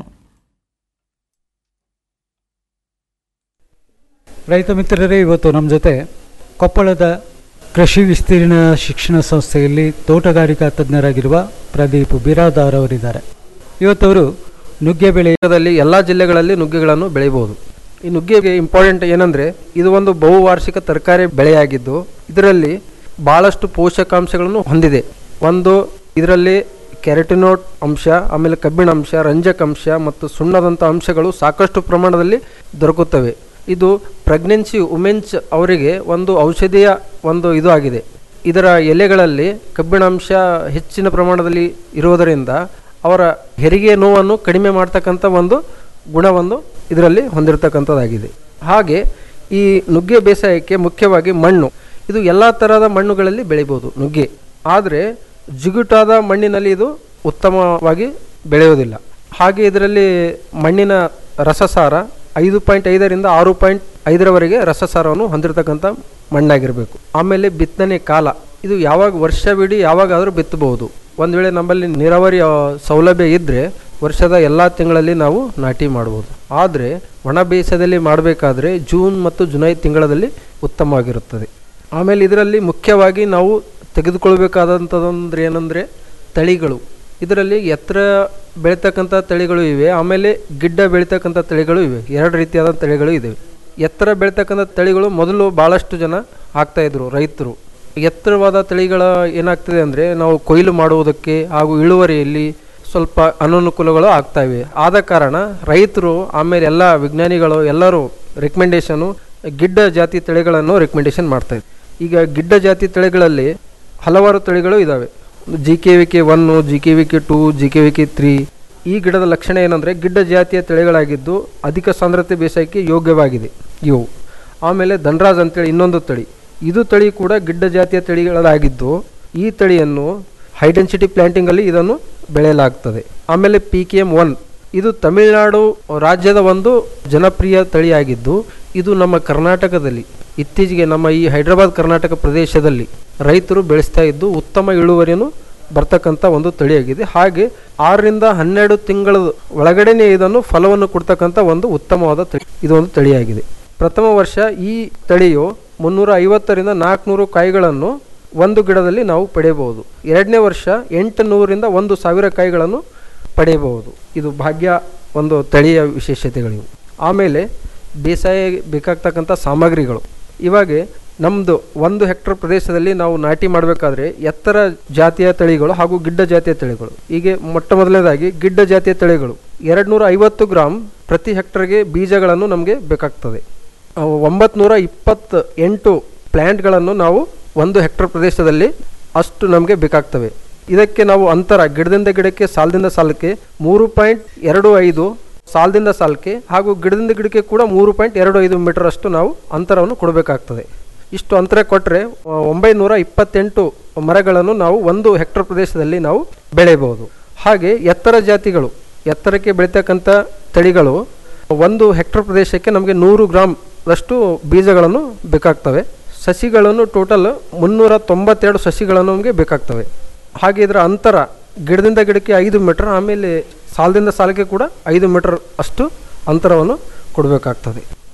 ರೈತ ಮಿತ್ರರೇ ಇವತ್ತು ನಮ್ಮ ಜೊತೆ ಕೊಪ್ಪಳದ ಕೃಷಿ ವಿಸ್ತೀರ್ಣ ಶಿಕ್ಷಣ ಸಂಸ್ಥೆಯಲ್ಲಿ ತೋಟಗಾರಿಕಾ ತಜ್ಞರಾಗಿರುವ ಪ್ರದೀಪ್ ಬಿರಾದಾರ್ ಅವರಿದ್ದಾರೆ ಇವತ್ತವರು ನುಗ್ಗೆ ಬೆಳೆಯಲ್ಲಿ ಎಲ್ಲ ಜಿಲ್ಲೆಗಳಲ್ಲಿ ನುಗ್ಗೆಗಳನ್ನು ಬೆಳೆಯಬಹುದು ಈ ನುಗ್ಗೆಗೆ ಇಂಪಾರ್ಟೆಂಟ್ ಏನಂದ್ರೆ ಇದು ಒಂದು ಬಹುವಾರ್ಷಿಕ ತರಕಾರಿ ಬೆಳೆಯಾಗಿದ್ದು ಇದರಲ್ಲಿ ಬಹಳಷ್ಟು ಪೋಷಕಾಂಶಗಳನ್ನು ಹೊಂದಿದೆ ಒಂದು ಇದರಲ್ಲಿ ಕ್ಯಾರೆಟಿನೋಟ್ ಅಂಶ ಆಮೇಲೆ ಕಬ್ಬಿಣ ಅಂಶ ರಂಜಕ ಅಂಶ ಮತ್ತು ಸುಣ್ಣದಂಥ ಅಂಶಗಳು ಸಾಕಷ್ಟು ಪ್ರಮಾಣದಲ್ಲಿ ದೊರಕುತ್ತವೆ ಇದು ಪ್ರೆಗ್ನೆನ್ಸಿ ವುಮೆನ್ಸ್ ಅವರಿಗೆ ಒಂದು ಔಷಧಿಯ ಒಂದು ಇದು ಆಗಿದೆ ಇದರ ಎಲೆಗಳಲ್ಲಿ ಕಬ್ಬಿಣಾಂಶ ಹೆಚ್ಚಿನ ಪ್ರಮಾಣದಲ್ಲಿ ಇರುವುದರಿಂದ ಅವರ ಹೆರಿಗೆ ನೋವನ್ನು ಕಡಿಮೆ ಮಾಡ್ತಕ್ಕಂಥ ಒಂದು ಗುಣವನ್ನು ಇದರಲ್ಲಿ ಹೊಂದಿರತಕ್ಕಂಥದ್ದಾಗಿದೆ ಹಾಗೆ ಈ ನುಗ್ಗೆ ಬೇಸಾಯಕ್ಕೆ ಮುಖ್ಯವಾಗಿ ಮಣ್ಣು ಇದು ಎಲ್ಲ ಥರದ ಮಣ್ಣುಗಳಲ್ಲಿ ಬೆಳಿಬೋದು ನುಗ್ಗೆ ಆದರೆ ಜಿಗುಟಾದ ಮಣ್ಣಿನಲ್ಲಿ ಇದು ಉತ್ತಮವಾಗಿ ಬೆಳೆಯೋದಿಲ್ಲ ಹಾಗೆ ಇದರಲ್ಲಿ ಮಣ್ಣಿನ ರಸಸಾರ ಐದು ಪಾಯಿಂಟ್ ಐದರಿಂದ ಆರು ಪಾಯಿಂಟ್ ಐದರವರೆಗೆ ರಸಸಾರವನ್ನು ಹೊಂದಿರತಕ್ಕಂಥ ಮಣ್ಣಾಗಿರಬೇಕು ಆಮೇಲೆ ಬಿತ್ತನೆ ಕಾಲ ಇದು ಯಾವಾಗ ವರ್ಷವಿಡೀ ಯಾವಾಗಾದರೂ ಬಿತ್ತಬಹುದು ಒಂದು ವೇಳೆ ನಮ್ಮಲ್ಲಿ ನೀರಾವರಿ ಆ, ಸೌಲಭ್ಯ ಇದ್ದರೆ ವರ್ಷದ ಎಲ್ಲ ತಿಂಗಳಲ್ಲಿ ನಾವು ನಾಟಿ ಮಾಡ್ಬೋದು ಆದರೆ ಒಣ ಬೇಸಾಯದಲ್ಲಿ ಮಾಡಬೇಕಾದ್ರೆ ಜೂನ್ ಮತ್ತು ಜುಲೈ ತಿಂಗಳಲ್ಲಿ ಉತ್ತಮವಾಗಿರುತ್ತದೆ ಆಮೇಲೆ ಇದರಲ್ಲಿ ಮುಖ್ಯವಾಗಿ ನಾವು ತೆಗೆದುಕೊಳ್ಬೇಕಾದಂಥದ್ದಂದ್ರೆ ಏನಂದರೆ ತಳಿಗಳು ಇದರಲ್ಲಿ ಎತ್ತರ ಬೆಳೀತಕ್ಕಂಥ ತಳಿಗಳು ಇವೆ ಆಮೇಲೆ ಗಿಡ್ಡ ಬೆಳೀತಕ್ಕಂಥ ತಳಿಗಳು ಇವೆ ಎರಡು ರೀತಿಯಾದ ತಳಿಗಳು ಇವೆ ಎತ್ತರ ಬೆಳೀತಕ್ಕಂಥ ತಳಿಗಳು ಮೊದಲು ಭಾಳಷ್ಟು ಜನ ಹಾಕ್ತಾಯಿದ್ರು ರೈತರು ಎತ್ತರವಾದ ತಳಿಗಳ ಏನಾಗ್ತದೆ ಅಂದರೆ ನಾವು ಕೊಯ್ಲು ಮಾಡುವುದಕ್ಕೆ ಹಾಗೂ ಇಳುವರಿಯಲ್ಲಿ ಸ್ವಲ್ಪ ಅನನುಕೂಲಗಳು ಆಗ್ತಾ ಇವೆ ಆದ ಕಾರಣ ರೈತರು ಆಮೇಲೆ ಎಲ್ಲ ವಿಜ್ಞಾನಿಗಳು ಎಲ್ಲರೂ ರೆಕಮೆಂಡೇಶನು ಗಿಡ್ಡ ಜಾತಿ ತಳಿಗಳನ್ನು ರೆಕಮೆಂಡೇಶನ್ ಮಾಡ್ತಾ ಇದ್ದಾರೆ ಈಗ ಗಿಡ್ಡ ಜಾತಿ ತಳಿಗಳಲ್ಲಿ ಹಲವಾರು ತಳಿಗಳು ಇದ್ದಾವೆ G K V K one G K V K two G K V K three ಈ ಗಿಡದ ಲಕ್ಷಣ ಏನಂದರೆ ಗಿಡ್ಡ ಜಾತಿಯ ತಳಿಗಳಾಗಿದ್ದು ಅಧಿಕ ಸಾಂದ್ರತೆ ಬೇಸಾಯಕ್ಕೆ ಯೋಗ್ಯವಾಗಿದೆ ಇವು ಆಮೇಲೆ ಧನರಾಜ್ ಅಂತೇಳಿ ಇನ್ನೊಂದು ತಳಿ ಇದು ತಳಿ ಕೂಡ ಗಿಡ್ಡ ಜಾತಿಯ ತಳಿಗಳಾಗಿದ್ದು ಈ ತಳಿಯನ್ನು ಹೈ ಡೆನ್ಸಿಟಿ ಪ್ಲಾಂಟಿಂಗಲ್ಲಿ ಇದನ್ನು ಬೆಳೆಯಲಾಗ್ತದೆ ಆಮೇಲೆ ಪಿ ಕೆ ಎಮ್ ಒನ್ ಇದು ತಮಿಳುನಾಡು ರಾಜ್ಯದ ಒಂದು ಜನಪ್ರಿಯ ತಳಿಯಾಗಿದ್ದು ಇದು ನಮ್ಮ ಕರ್ನಾಟಕದಲ್ಲಿ ಇತ್ತೀಚೆಗೆ ನಮ್ಮ ಈ ಹೈದರಾಬಾದ್ ಕರ್ನಾಟಕ ಪ್ರದೇಶದಲ್ಲಿ ರೈತರು ಬೆಳೆಸ್ತಾ ಇದ್ದು ಉತ್ತಮ ಇಳುವರಿಯನ್ನು ಬರ್ತಕ್ಕಂಥ ಒಂದು ತಳಿಯಾಗಿದೆ ಹಾಗೆ ಆರರಿಂದ ಹನ್ನೆರಡು ತಿಂಗಳ ಒಳಗಡೆನೆ ಇದನ್ನು ಫಲವನ್ನು ಕೊಡ್ತಕ್ಕಂಥ ಒಂದು ಉತ್ತಮವಾದ ತಳಿ ಇದು ಒಂದು ತಳಿಯಾಗಿದೆ ಪ್ರಥಮ ವರ್ಷ ಈ ತಳಿಯು ಮುನ್ನೂರ ಐವತ್ತರಿಂದ ನಾಲ್ಕುನೂರು ಕಾಯಿಗಳನ್ನು ಒಂದು ಗಿಡದಲ್ಲಿ ನಾವು ಪಡೆಯಬಹುದು ಎರಡನೇ ವರ್ಷ ಎಂಟು ನೂರಿಂದ ಒಂದು ಸಾವಿರ ಕಾಯಿಗಳನ್ನು ಪಡೆಯಬಹುದು ಇದು ಭಾಗ್ಯ ಒಂದು ತಳಿಯ ವಿಶೇಷತೆಗಳಿವು ಆಮೇಲೆ ಬೇಸಾಯ ಬೇಕಾಗ್ತಕ್ಕಂಥ ಸಾಮಗ್ರಿಗಳು ಇವಾಗ ನಮ್ಮದು ಒಂದು ಹೆಕ್ಟರ್ ಪ್ರದೇಶದಲ್ಲಿ ನಾವು ನಾಟಿ ಮಾಡಬೇಕಾದ್ರೆ ಎತ್ತರ ಜಾತಿಯ ತಳಿಗಳು ಹಾಗೂ ಗಿಡ್ಡ ಜಾತಿಯ ತಳಿಗಳು ಹೀಗೆ ಮೊಟ್ಟ ಮೊದಲನೇದಾಗಿ ಗಿಡ್ಡ ಜಾತಿಯ ತಳಿಗಳು ಎರಡು ನೂರ ಐವತ್ತು ಗ್ರಾಮ್ ಪ್ರತಿ ಹೆಕ್ಟರ್ಗೆ ಬೀಜಗಳನ್ನು ನಮಗೆ ಬೇಕಾಗ್ತದೆ ಒಂಬತ್ತು ನೂರ ಇಪ್ಪತ್ತು ಎಂಟು ಪ್ಲ್ಯಾಂಟ್ಗಳನ್ನು ನಾವು ಒಂದು ಹೆಕ್ಟರ್ ಪ್ರದೇಶದಲ್ಲಿ ಅಷ್ಟು ನಮಗೆ ಬೇಕಾಗ್ತವೆ ಇದಕ್ಕೆ ನಾವು ಅಂತರ ಗಿಡದಿಂದ ಗಿಡಕ್ಕೆ ಸಾಲದಿಂದ ಸಾಲಕ್ಕೆ ಮೂರು ಪಾಯಿಂಟ್ ಎರಡು ಐದು ಸಾಲದಿಂದ ಸಾಲಕ್ಕೆ ಹಾಗೂ ಗಿಡದಿಂದ ಗಿಡಕ್ಕೆ ಕೂಡ ಮೂರು ಪಾಯಿಂಟ್ ಎರಡು ಐದು ಮೀಟರ್ ಅಷ್ಟು ನಾವು ಅಂತರವನ್ನು ಕೊಡಬೇಕಾಗ್ತದೆ ಇಷ್ಟು ಅಂತರ ಕೊಟ್ಟರೆ ಒಂಬೈನೂರ ಇಪ್ಪತ್ತೆಂಟು ಮರಗಳನ್ನು ನಾವು ಒಂದು ಹೆಕ್ಟರ್ ಪ್ರದೇಶದಲ್ಲಿ ನಾವು ಬೆಳೆಯಬಹುದು ಹಾಗೆ ಎತ್ತರ ಜಾತಿಗಳು ಎತ್ತರಕ್ಕೆ ಬೆಳೀತಕ್ಕಂಥ ತಳಿಗಳು ಒಂದು ಹೆಕ್ಟರ್ ಪ್ರದೇಶಕ್ಕೆ ನಮಗೆ ನೂರು ಗ್ರಾಮ್ ಅಷ್ಟು ಬೀಜಗಳನ್ನು ಬೇಕಾಗ್ತವೆ ಸಸಿಗಳನ್ನು ಟೋಟಲ್ ಮುನ್ನೂರ ತೊಂಬತ್ತೆರಡು ಸಸಿಗಳನ್ನು ನಮಗೆ ಬೇಕಾಗ್ತವೆ ಹಾಗೆ ಇದರ ಅಂತರ ಗಿಡದಿಂದ ಗಿಡಕ್ಕೆ ಐದು ಮೀಟರ್ ಆಮೇಲೆ ಸಾಲದಿಂದ ಸಾಲಕ್ಕೆ ಕೂಡ ಐದು ಮೀಟರ್ ಅಷ್ಟು ಅಂತರವನ್ನು ಕೊಡಬೇಕಾಗ್ತದೆ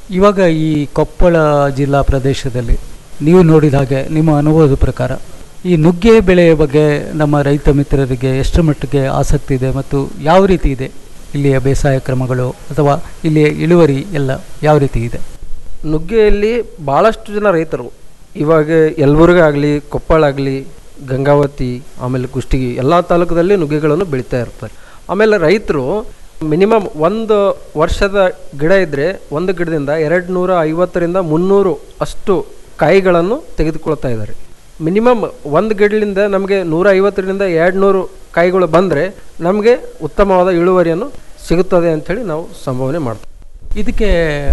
ಇವಾಗ ಈ ಕೊಪ್ಪಳ ಜಿಲ್ಲಾ ಪ್ರದೇಶದಲ್ಲಿ ನೀವು ನೋಡಿದ ಹಾಗೆ ನಿಮ್ಮ ಅನುಭವದ ಪ್ರಕಾರ ಈ ನುಗ್ಗೆ ಬೆಳೆಯ ಬಗ್ಗೆ ನಮ್ಮ ರೈತ ಮಿತ್ರರಿಗೆ ಎಷ್ಟು ಮಟ್ಟಿಗೆ ಆಸಕ್ತಿ ಇದೆ ಮತ್ತು ಯಾವ ರೀತಿ ಇದೆ ಇಲ್ಲಿಯ ಬೇಸಾಯ ಕ್ರಮಗಳು ಅಥವಾ ಇಲ್ಲಿಯ ಇಳುವರಿ ಎಲ್ಲ ಯಾವ ರೀತಿ ಇದೆ ನುಗ್ಗೆಯಲ್ಲಿ ಭಾಳಷ್ಟು ಜನ ರೈತರು ಇವಾಗ ಯಲಬುರ್ಗ ಆಗಲಿ ಕೊಪ್ಪಳ ಆಗಲಿ ಗಂಗಾವತಿ ಆಮೇಲೆ ಕುಷ್ಟಗಿ ಎಲ್ಲ ತಾಲೂಕದಲ್ಲಿ ನುಗ್ಗೆಗಳನ್ನು ಬೆಳೀತಾ ಇರ್ತಾರೆ ಆಮೇಲೆ ರೈತರು ಮಿನಿಮಮ್ ಒಂದು ವರ್ಷದ ಗಿಡ ಇದ್ದರೆ ಒಂದು ಗಿಡದಿಂದ ಎರಡು ನೂರ ಐವತ್ತರಿಂದ ಮುನ್ನೂರು ಅಷ್ಟು ಕಾಯಿಗಳನ್ನು ತೆಗೆದುಕೊಳ್ತಾ ಇದ್ದಾರೆ ಮಿನಿಮಮ್ ಒಂದು ಗಿಡದಿಂದ ನಮಗೆ ನೂರ ಐವತ್ತರಿಂದ ಎರಡು ನೂರು ಕಾಯಿಗಳು ಬಂದರೆ ನಮಗೆ ಉತ್ತಮವಾದ ಇಳುವರಿಯನ್ನು ಸಿಗುತ್ತದೆ ಅಂಥೇಳಿ ನಾವು ಸಂಭಾವನೆ ಮಾಡ್ತೀವಿ ಇದಕ್ಕೆ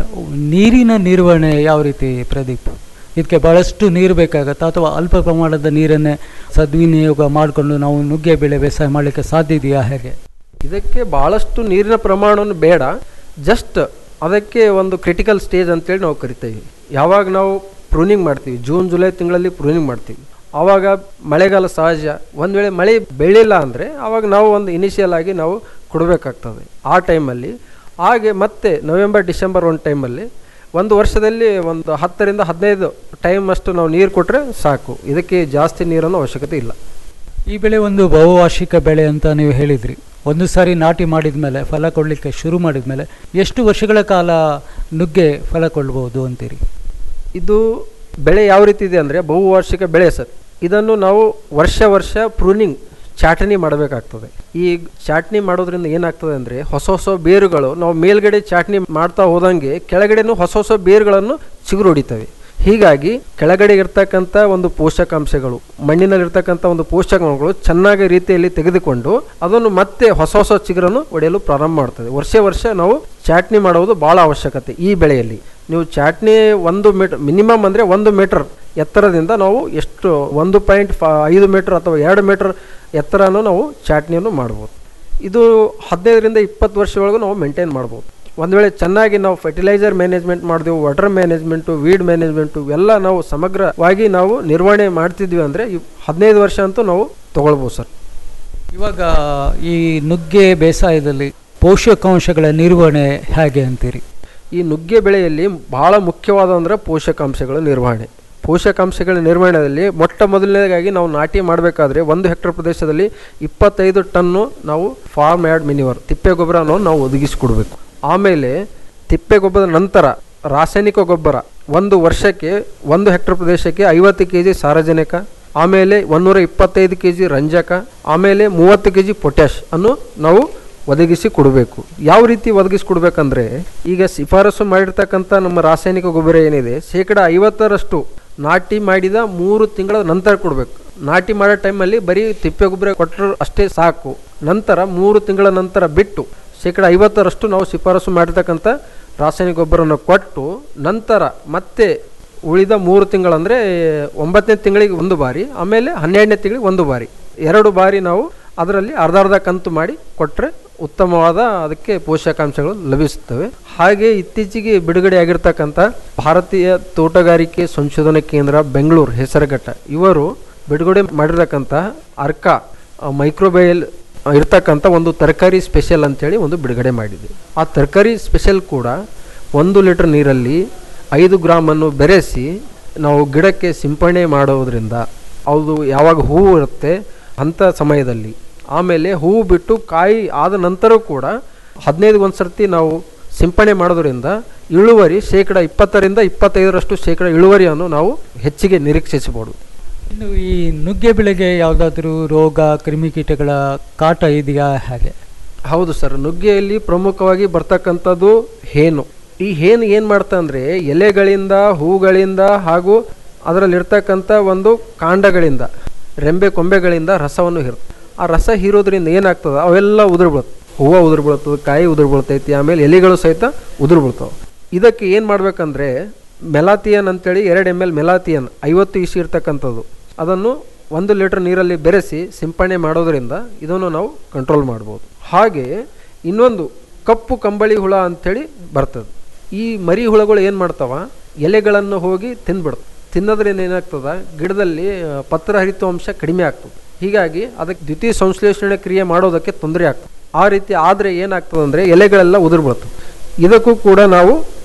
ನೀರಿನ ನಿರ್ವಹಣೆ ಯಾವ ರೀತಿ ಪ್ರದೀಪ್ ಇದಕ್ಕೆ ಬಹಳಷ್ಟು ನೀರು ಬೇಕಾಗತ್ತಾ ಅಥವಾ ಅಲ್ಪ ಪ್ರಮಾಣದ ನೀರನ್ನೇ ಸದ್ವಿನಿಯೋಗ ಮಾಡಿಕೊಂಡು ನಾವು ನುಗ್ಗೆ ಬೆಳೆ ಬೇಸಾಯ ಮಾಡಲಿಕ್ಕೆ ಸಾಧ್ಯ ಇದೆಯಾ ಹೇಗೆ ಇದಕ್ಕೆ ಭಾಳಷ್ಟು ನೀರಿನ ಪ್ರಮಾಣವನ್ನು ಬೇಡ ಜಸ್ಟ್ ಅದಕ್ಕೆ ಒಂದು ಕ್ರಿಟಿಕಲ್ ಸ್ಟೇಜ್ ಅಂತೇಳಿ ನಾವು ಕರಿತೇವೆ ಯಾವಾಗ ನಾವು ಪ್ರೂನಿಂಗ್ ಮಾಡ್ತೀವಿ ಜೂನ್ ಜುಲೈ ತಿಂಗಳಲ್ಲಿ ಪ್ರೂನಿಂಗ್ ಮಾಡ್ತೀವಿ ಆವಾಗ ಮಳೆಗಾಲ ಸಹಜ ಒಂದು ವೇಳೆ ಮಳೆ ಬೆಳಿಲ್ಲ ಅಂದರೆ ಆವಾಗ ನಾವು ಒಂದು ಇನಿಷಿಯಲ್ ಆಗಿ ನಾವು ಕೊಡಬೇಕಾಗ್ತದೆ ಆ ಟೈಮಲ್ಲಿ ಹಾಗೆ ಮತ್ತೆ ನವೆಂಬರ್ ಡಿಸೆಂಬರ್ ಒಂದು ಟೈಮಲ್ಲಿ ಒಂದು ವರ್ಷದಲ್ಲಿ ಒಂದು ಹತ್ತರಿಂದ ಹದಿನೈದು ಟೈಮ್ ಅಷ್ಟು ನಾವು ನೀರು ಕೊಟ್ಟರೆ ಸಾಕು ಇದಕ್ಕೆ ಜಾಸ್ತಿ ನೀರನ್ನು ಅವಶ್ಯಕತೆ ಇಲ್ಲ ಈ ಬೆಳೆ ಒಂದು ಬಹುವಾರ್ಷಿಕ ಬೆಳೆ ಅಂತ ನೀವು ಹೇಳಿದ್ರಿ ಒಂದು ಸಾರಿ ನಾಟಿ ಮಾಡಿದ ಮೇಲೆ ಫಲ ಕೊಡಲಿಕ್ಕೆ ಶುರು ಮಾಡಿದ ಮೇಲೆ ಎಷ್ಟು ವರ್ಷಗಳ ಕಾಲ ನುಗ್ಗೆ ಫಲ ಕೊಡ್ಬೋದು ಅಂತೀರಿ ಇದು ಬೆಳೆ ಯಾವ ರೀತಿ ಇದೆ ಅಂದರೆ ಬಹುವಾರ್ಷಿಕ ಬೆಳೆ ಸರ್ ಇದನ್ನು ನಾವು ವರ್ಷ ವರ್ಷ ಪ್ರೂನಿಂಗ್ ಚಾಟನಿ ಮಾಡಬೇಕಾಗ್ತದೆ ಈ ಚಾಟ್ನಿ ಮಾಡೋದ್ರಿಂದ ಏನಾಗ್ತದೆ ಅಂದರೆ ಹೊಸ ಹೊಸ ಬೇರುಗಳು ನಾವು ಮೇಲ್ಗಡೆ ಚಾಟ್ನಿ ಮಾಡ್ತಾ ಹೋದಂಗೆ ಕೆಳಗಡೆನೂ ಹೊಸ ಹೊಸ ಬೇರುಗಳನ್ನು ಚಿಗುರು ಹೊಡಿತವೆ ಹೀಗಾಗಿ ಕೆಳಗಡೆ ಇರ್ತಕ್ಕಂಥ ಒಂದು ಪೋಷಕಾಂಶಗಳು ಮಣ್ಣಿನಲ್ಲಿರ್ತಕ್ಕಂಥ ಒಂದು ಪೋಷಕಾಂಶಗಳು ಚೆನ್ನಾಗಿ ರೀತಿಯಲ್ಲಿ ತೆಗೆದುಕೊಂಡು ಅದನ್ನು ಮತ್ತೆ ಹೊಸ ಹೊಸ ಚಿಗುರನ್ನು ಒಡೆಯಲು ಪ್ರಾರಂಭ ಮಾಡ್ತದೆ ವರ್ಷ ವರ್ಷ ನಾವು ಚಾಟ್ನಿ ಮಾಡುವುದು ಭಾಳ ಅವಶ್ಯಕತೆ ಈ ಬೆಳೆಯಲ್ಲಿ ನೀವು ಚಾಟ್ನಿ ಒಂದು ಮೀಟರ್ ಮಿನಿಮಮ್ ಅಂದರೆ ಒಂದು ಮೀಟರ್ ಎತ್ತರದಿಂದ ನಾವು ಎಷ್ಟು ಒಂದು ಪಾಯಿಂಟ್ ಫ ಐದು ಮೀಟರ್ ಅಥವಾ ಎರಡು ಮೀಟರ್ ಎತ್ತರನೂ ನಾವು ಚಾಟ್ನಿಯನ್ನು ಮಾಡ್ಬೋದು ಇದು ಹದಿನೈದರಿಂದ ಇಪ್ಪತ್ತು ವರ್ಷವರೆಗೂ ನಾವು ಮೇಂಟೈನ್ ಮಾಡ್ಬೋದು ಒಂದು ವೇಳೆ ಚೆನ್ನಾಗಿ ನಾವು ಫರ್ಟಿಲೈಸರ್ ಮ್ಯಾನೇಜ್ಮೆಂಟ್ ಮಾಡಿದೆವು ವಾಟರ್ ಮ್ಯಾನೇಜ್ಮೆಂಟು ವೀಡ್ ಮ್ಯಾನೇಜ್ಮೆಂಟು ಎಲ್ಲ ನಾವು ಸಮಗ್ರವಾಗಿ ನಾವು ನಿರ್ವಹಣೆ ಮಾಡ್ತಿದ್ವಿ ಅಂದರೆ ಹದಿನೈದು ವರ್ಷ ಅಂತೂ ನಾವು ತೊಗೊಳ್ಬೋದು ಸರ್ ಇವಾಗ ಈ ನುಗ್ಗೆ ಬೇಸಾಯದಲ್ಲಿ ಪೋಷಕಾಂಶಗಳ ನಿರ್ವಹಣೆ ಹೇಗೆ ಅಂತೀರಿ ಈ ನುಗ್ಗೆ ಬೆಳೆಯಲ್ಲಿ ಬಹಳ ಮುಖ್ಯವಾದ ಅಂದರೆ ಪೋಷಕಾಂಶಗಳ ನಿರ್ವಹಣೆ ಪೋಷಕಾಂಶಗಳ ನಿರ್ವಹಣೆಯಲ್ಲಿ ಮೊಟ್ಟ ಮೊದಲನೇದಾಗಿ ನಾವು ನಾಟಿ ಮಾಡಬೇಕಾದ್ರೆ ಒಂದು ಹೆಕ್ಟರ್ ಪ್ರದೇಶದಲ್ಲಿ ಇಪ್ಪತ್ತೈದು ಟನ್ನು ನಾವು ಫಾರ್ಮ್ ಆ್ಯಡ್ ಮಿನಿವರ್ ತಿಪ್ಪೆ ಗೊಬ್ಬರವನ್ನು ನಾವು ಒದಗಿಸಿಕೊಡ್ಬೇಕು ಆಮೇಲೆ ತಿಪ್ಪೆ ಗೊಬ್ಬರದ ನಂತರ ರಾಸಾಯನಿಕ ಗೊಬ್ಬರ ಒಂದು ವರ್ಷಕ್ಕೆ ಒಂದು ಹೆಕ್ಟರ್ ಪ್ರದೇಶಕ್ಕೆ ಐವತ್ತು ಕೆ ಜಿ ಸಾರಜನಕ ಆಮೇಲೆ ಒಂದೂರ ಇಪ್ಪತ್ತೈದು ಕೆ ಜಿ ರಂಜಕ ಆಮೇಲೆ ಮೂವತ್ತು ಕೆ ಜಿ ಪೊಟ್ಯಾಶ್ ಅನ್ನು ನಾವು ಒದಗಿಸಿ ಕೊಡಬೇಕು ಯಾವ ರೀತಿ ಒದಗಿಸಿ ಕೊಡಬೇಕಂದ್ರೆ ಈಗ ಶಿಫಾರಸು ಮಾಡಿರ್ತಕ್ಕಂಥ ನಮ್ಮ ರಾಸಾಯನಿಕ ಗೊಬ್ಬರ ಏನಿದೆ ಶೇಕಡ ಐವತ್ತರಷ್ಟು ನಾಟಿ ಮಾಡಿದ ಮೂರು ತಿಂಗಳ ನಂತರ ಕೊಡಬೇಕು ನಾಟಿ ಮಾಡೋ ಟೈಮಲ್ಲಿ ಬರೀ ತಿಪ್ಪೆ ಗೊಬ್ಬರ ಕೊಟ್ಟರು ಅಷ್ಟೇ ಸಾಕು ನಂತರ ಮೂರು ತಿಂಗಳ ನಂತರ ಬಿಟ್ಟು ಶೇಕಡ ಐವತ್ತರಷ್ಟು ನಾವು ಶಿಫಾರಸು ಮಾಡಿರ್ತಕ್ಕಂಥ ರಾಸಾಯನಿಕ ಗೊಬ್ಬರವನ್ನು ಕೊಟ್ಟು ನಂತರ ಮತ್ತೆ ಉಳಿದ ಮೂರು ತಿಂಗಳಂದರೆ ಒಂಬತ್ತನೇ ತಿಂಗಳಿಗೆ ಒಂದು ಬಾರಿ ಆಮೇಲೆ ಹನ್ನೆರಡನೇ ತಿಂಗಳಿಗೆ ಒಂದು ಬಾರಿ ಎರಡು ಬಾರಿ ನಾವು ಅದರಲ್ಲಿ ಅರ್ಧ ಅರ್ಧ ಕಂತು ಮಾಡಿ ಕೊಟ್ಟರೆ ಉತ್ತಮವಾದ ಅದಕ್ಕೆ ಪೋಷಕಾಂಶಗಳು ಲಭಿಸುತ್ತವೆ ಹಾಗೆ ಇತ್ತೀಚೆಗೆ ಬಿಡುಗಡೆ ಆಗಿರ್ತಕ್ಕಂಥ ಭಾರತೀಯ ತೋಟಗಾರಿಕೆ ಸಂಶೋಧನಾ ಕೇಂದ್ರ ಬೆಂಗಳೂರು ಹೆಸರುಘಟ್ಟ ಇವರು ಬಿಡುಗಡೆ ಮಾಡಿರ್ತಕ್ಕಂಥ ಅರ್ಕ ಮೈಕ್ರೋಬಯಲ್ ಇರ್ತಕ್ಕಂಥ ಒಂದು ತರಕಾರಿ ಸ್ಪೆಷಲ್ ಅಂತೇಳಿ ಒಂದು ಬಿಡುಗಡೆ ಮಾಡಿದೆ ಆ ತರಕಾರಿ ಸ್ಪೆಷಲ್ ಕೂಡ ಒಂದು ಲೀಟರ್ ನೀರಲ್ಲಿ ಐದು ಗ್ರಾಮನ್ನು ಬೆರೆಸಿ ನಾವು ಗಿಡಕ್ಕೆ ಸಿಂಪಡಣೆ ಮಾಡೋದ್ರಿಂದ ಅದು ಯಾವಾಗ ಹೂವು ಇರುತ್ತೆ ಅಂಥ ಸಮಯದಲ್ಲಿ ಆಮೇಲೆ ಹೂವು ಬಿಟ್ಟು ಕಾಯಿ ಆದ ನಂತರ ಕೂಡ ಹದಿನೈದು ಒಂದು ಸರ್ತಿ ನಾವು ಸಿಂಪಡಣೆ ಮಾಡೋದ್ರಿಂದ ಇಳುವರಿ ಶೇಕಡ ಇಪ್ಪತ್ತರಿಂದ ಇಪ್ಪತ್ತೈದರಷ್ಟು ಶೇಕಡ ಇಳುವರಿಯನ್ನು ನಾವು ಹೆಚ್ಚಿಗೆ ನಿರೀಕ್ಷಿಸಬಹುದು ಇನ್ನು ಈ ನುಗ್ಗೆ ಬೆಳೆಗೆ ಯಾವುದಾದ್ರೂ ರೋಗ ಕ್ರಿಮಿಕೀಟಗಳ ಕಾಟ ಇದೆಯಾ ಹಾಗೆ ಹೌದು ಸರ್ ನುಗ್ಗೆಯಲ್ಲಿ ಪ್ರಮುಖವಾಗಿ ಬರ್ತಕ್ಕಂಥದ್ದು ಹೇನು ಈ ಹೇನು ಏನು ಮಾಡ್ತಾ ಅಂದರೆ ಎಲೆಗಳಿಂದ ಹೂಗಳಿಂದ ಹಾಗೂ ಅದರಲ್ಲಿರ್ತಕ್ಕಂಥ ಒಂದು ಕಾಂಡಗಳಿಂದ ರೆಂಬೆ ಕೊಂಬೆಗಳಿಂದ ರಸವನ್ನು ಹೀರುತ್ತೆ ಆ ರಸ ಹೀರೋದ್ರಿಂದ ಏನಾಗ್ತದೆ ಅವೆಲ್ಲ ಉದುರು ಬೀಳುತ್ತೆ ಹೂವು ಉದುರು ಬೀಳ್ತದೆ ಕಾಯಿ ಉದುರು ಬೀಳ್ತೈತಿ ಆಮೇಲೆ ಎಲೆಗಳು ಸಹಿತ ಉದುರು ಬೀಳ್ತಾವೆ ಇದಕ್ಕೆ ಏನು ಮಾಡ್ಬೇಕಂದ್ರೆ ಮೆಲಾತಿಯನ್ ಅಂತೇಳಿ ಎರಡು ಎಮ್ ಎಲ್ ಮೆಲಾತಿಯನ್ ಐವತ್ತು ಇಸಿ ಇರ್ತಕ್ಕಂಥದ್ದು ಅದನ್ನು ಒಂದು ಲೀಟರ್ ನೀರಲ್ಲಿ ಬೆರೆಸಿ ಸಿಂಪಡಣೆ ಮಾಡೋದ್ರಿಂದ ಇದನ್ನು ನಾವು ಕಂಟ್ರೋಲ್ ಮಾಡ್ಬೋದು ಹಾಗೆ ಇನ್ನೊಂದು ಕಪ್ಪು ಕಂಬಳಿ ಹುಳ ಅಂಥೇಳಿ ಬರ್ತದೆ ಈ ಮರಿ ಹುಳಗಳು ಏನು ಮಾಡ್ತಾವ ಎಲೆಗಳನ್ನು ಹೋಗಿ ತಿಂದ್ಬಿಡ್ತವೆ ತಿನ್ನೋದ್ರಿಂದ ಏನಾಗ್ತದ ಗಿಡದಲ್ಲಿ ಆ, ಪತ್ರ ಹರಿತಾಂಶ ಕಡಿಮೆ ಆಗ್ತದೆ ಹೀಗಾಗಿ ಅದಕ್ಕೆ ದ್ವಿತೀಯ ಸಂಶ್ಲೇಷಣೆ ಕ್ರಿಯೆ ಮಾಡೋದಕ್ಕೆ ತೊಂದರೆ ಆಗ್ತದೆ ಆ ರೀತಿ ಆದರೆ ಏನಾಗ್ತದೆ ಅಂದರೆ ಎಲೆಗಳೆಲ್ಲ ಉದುರು ಬೀಳ್ತವೆ ಇದಕ್ಕೂ ಕೂಡ ನಾವು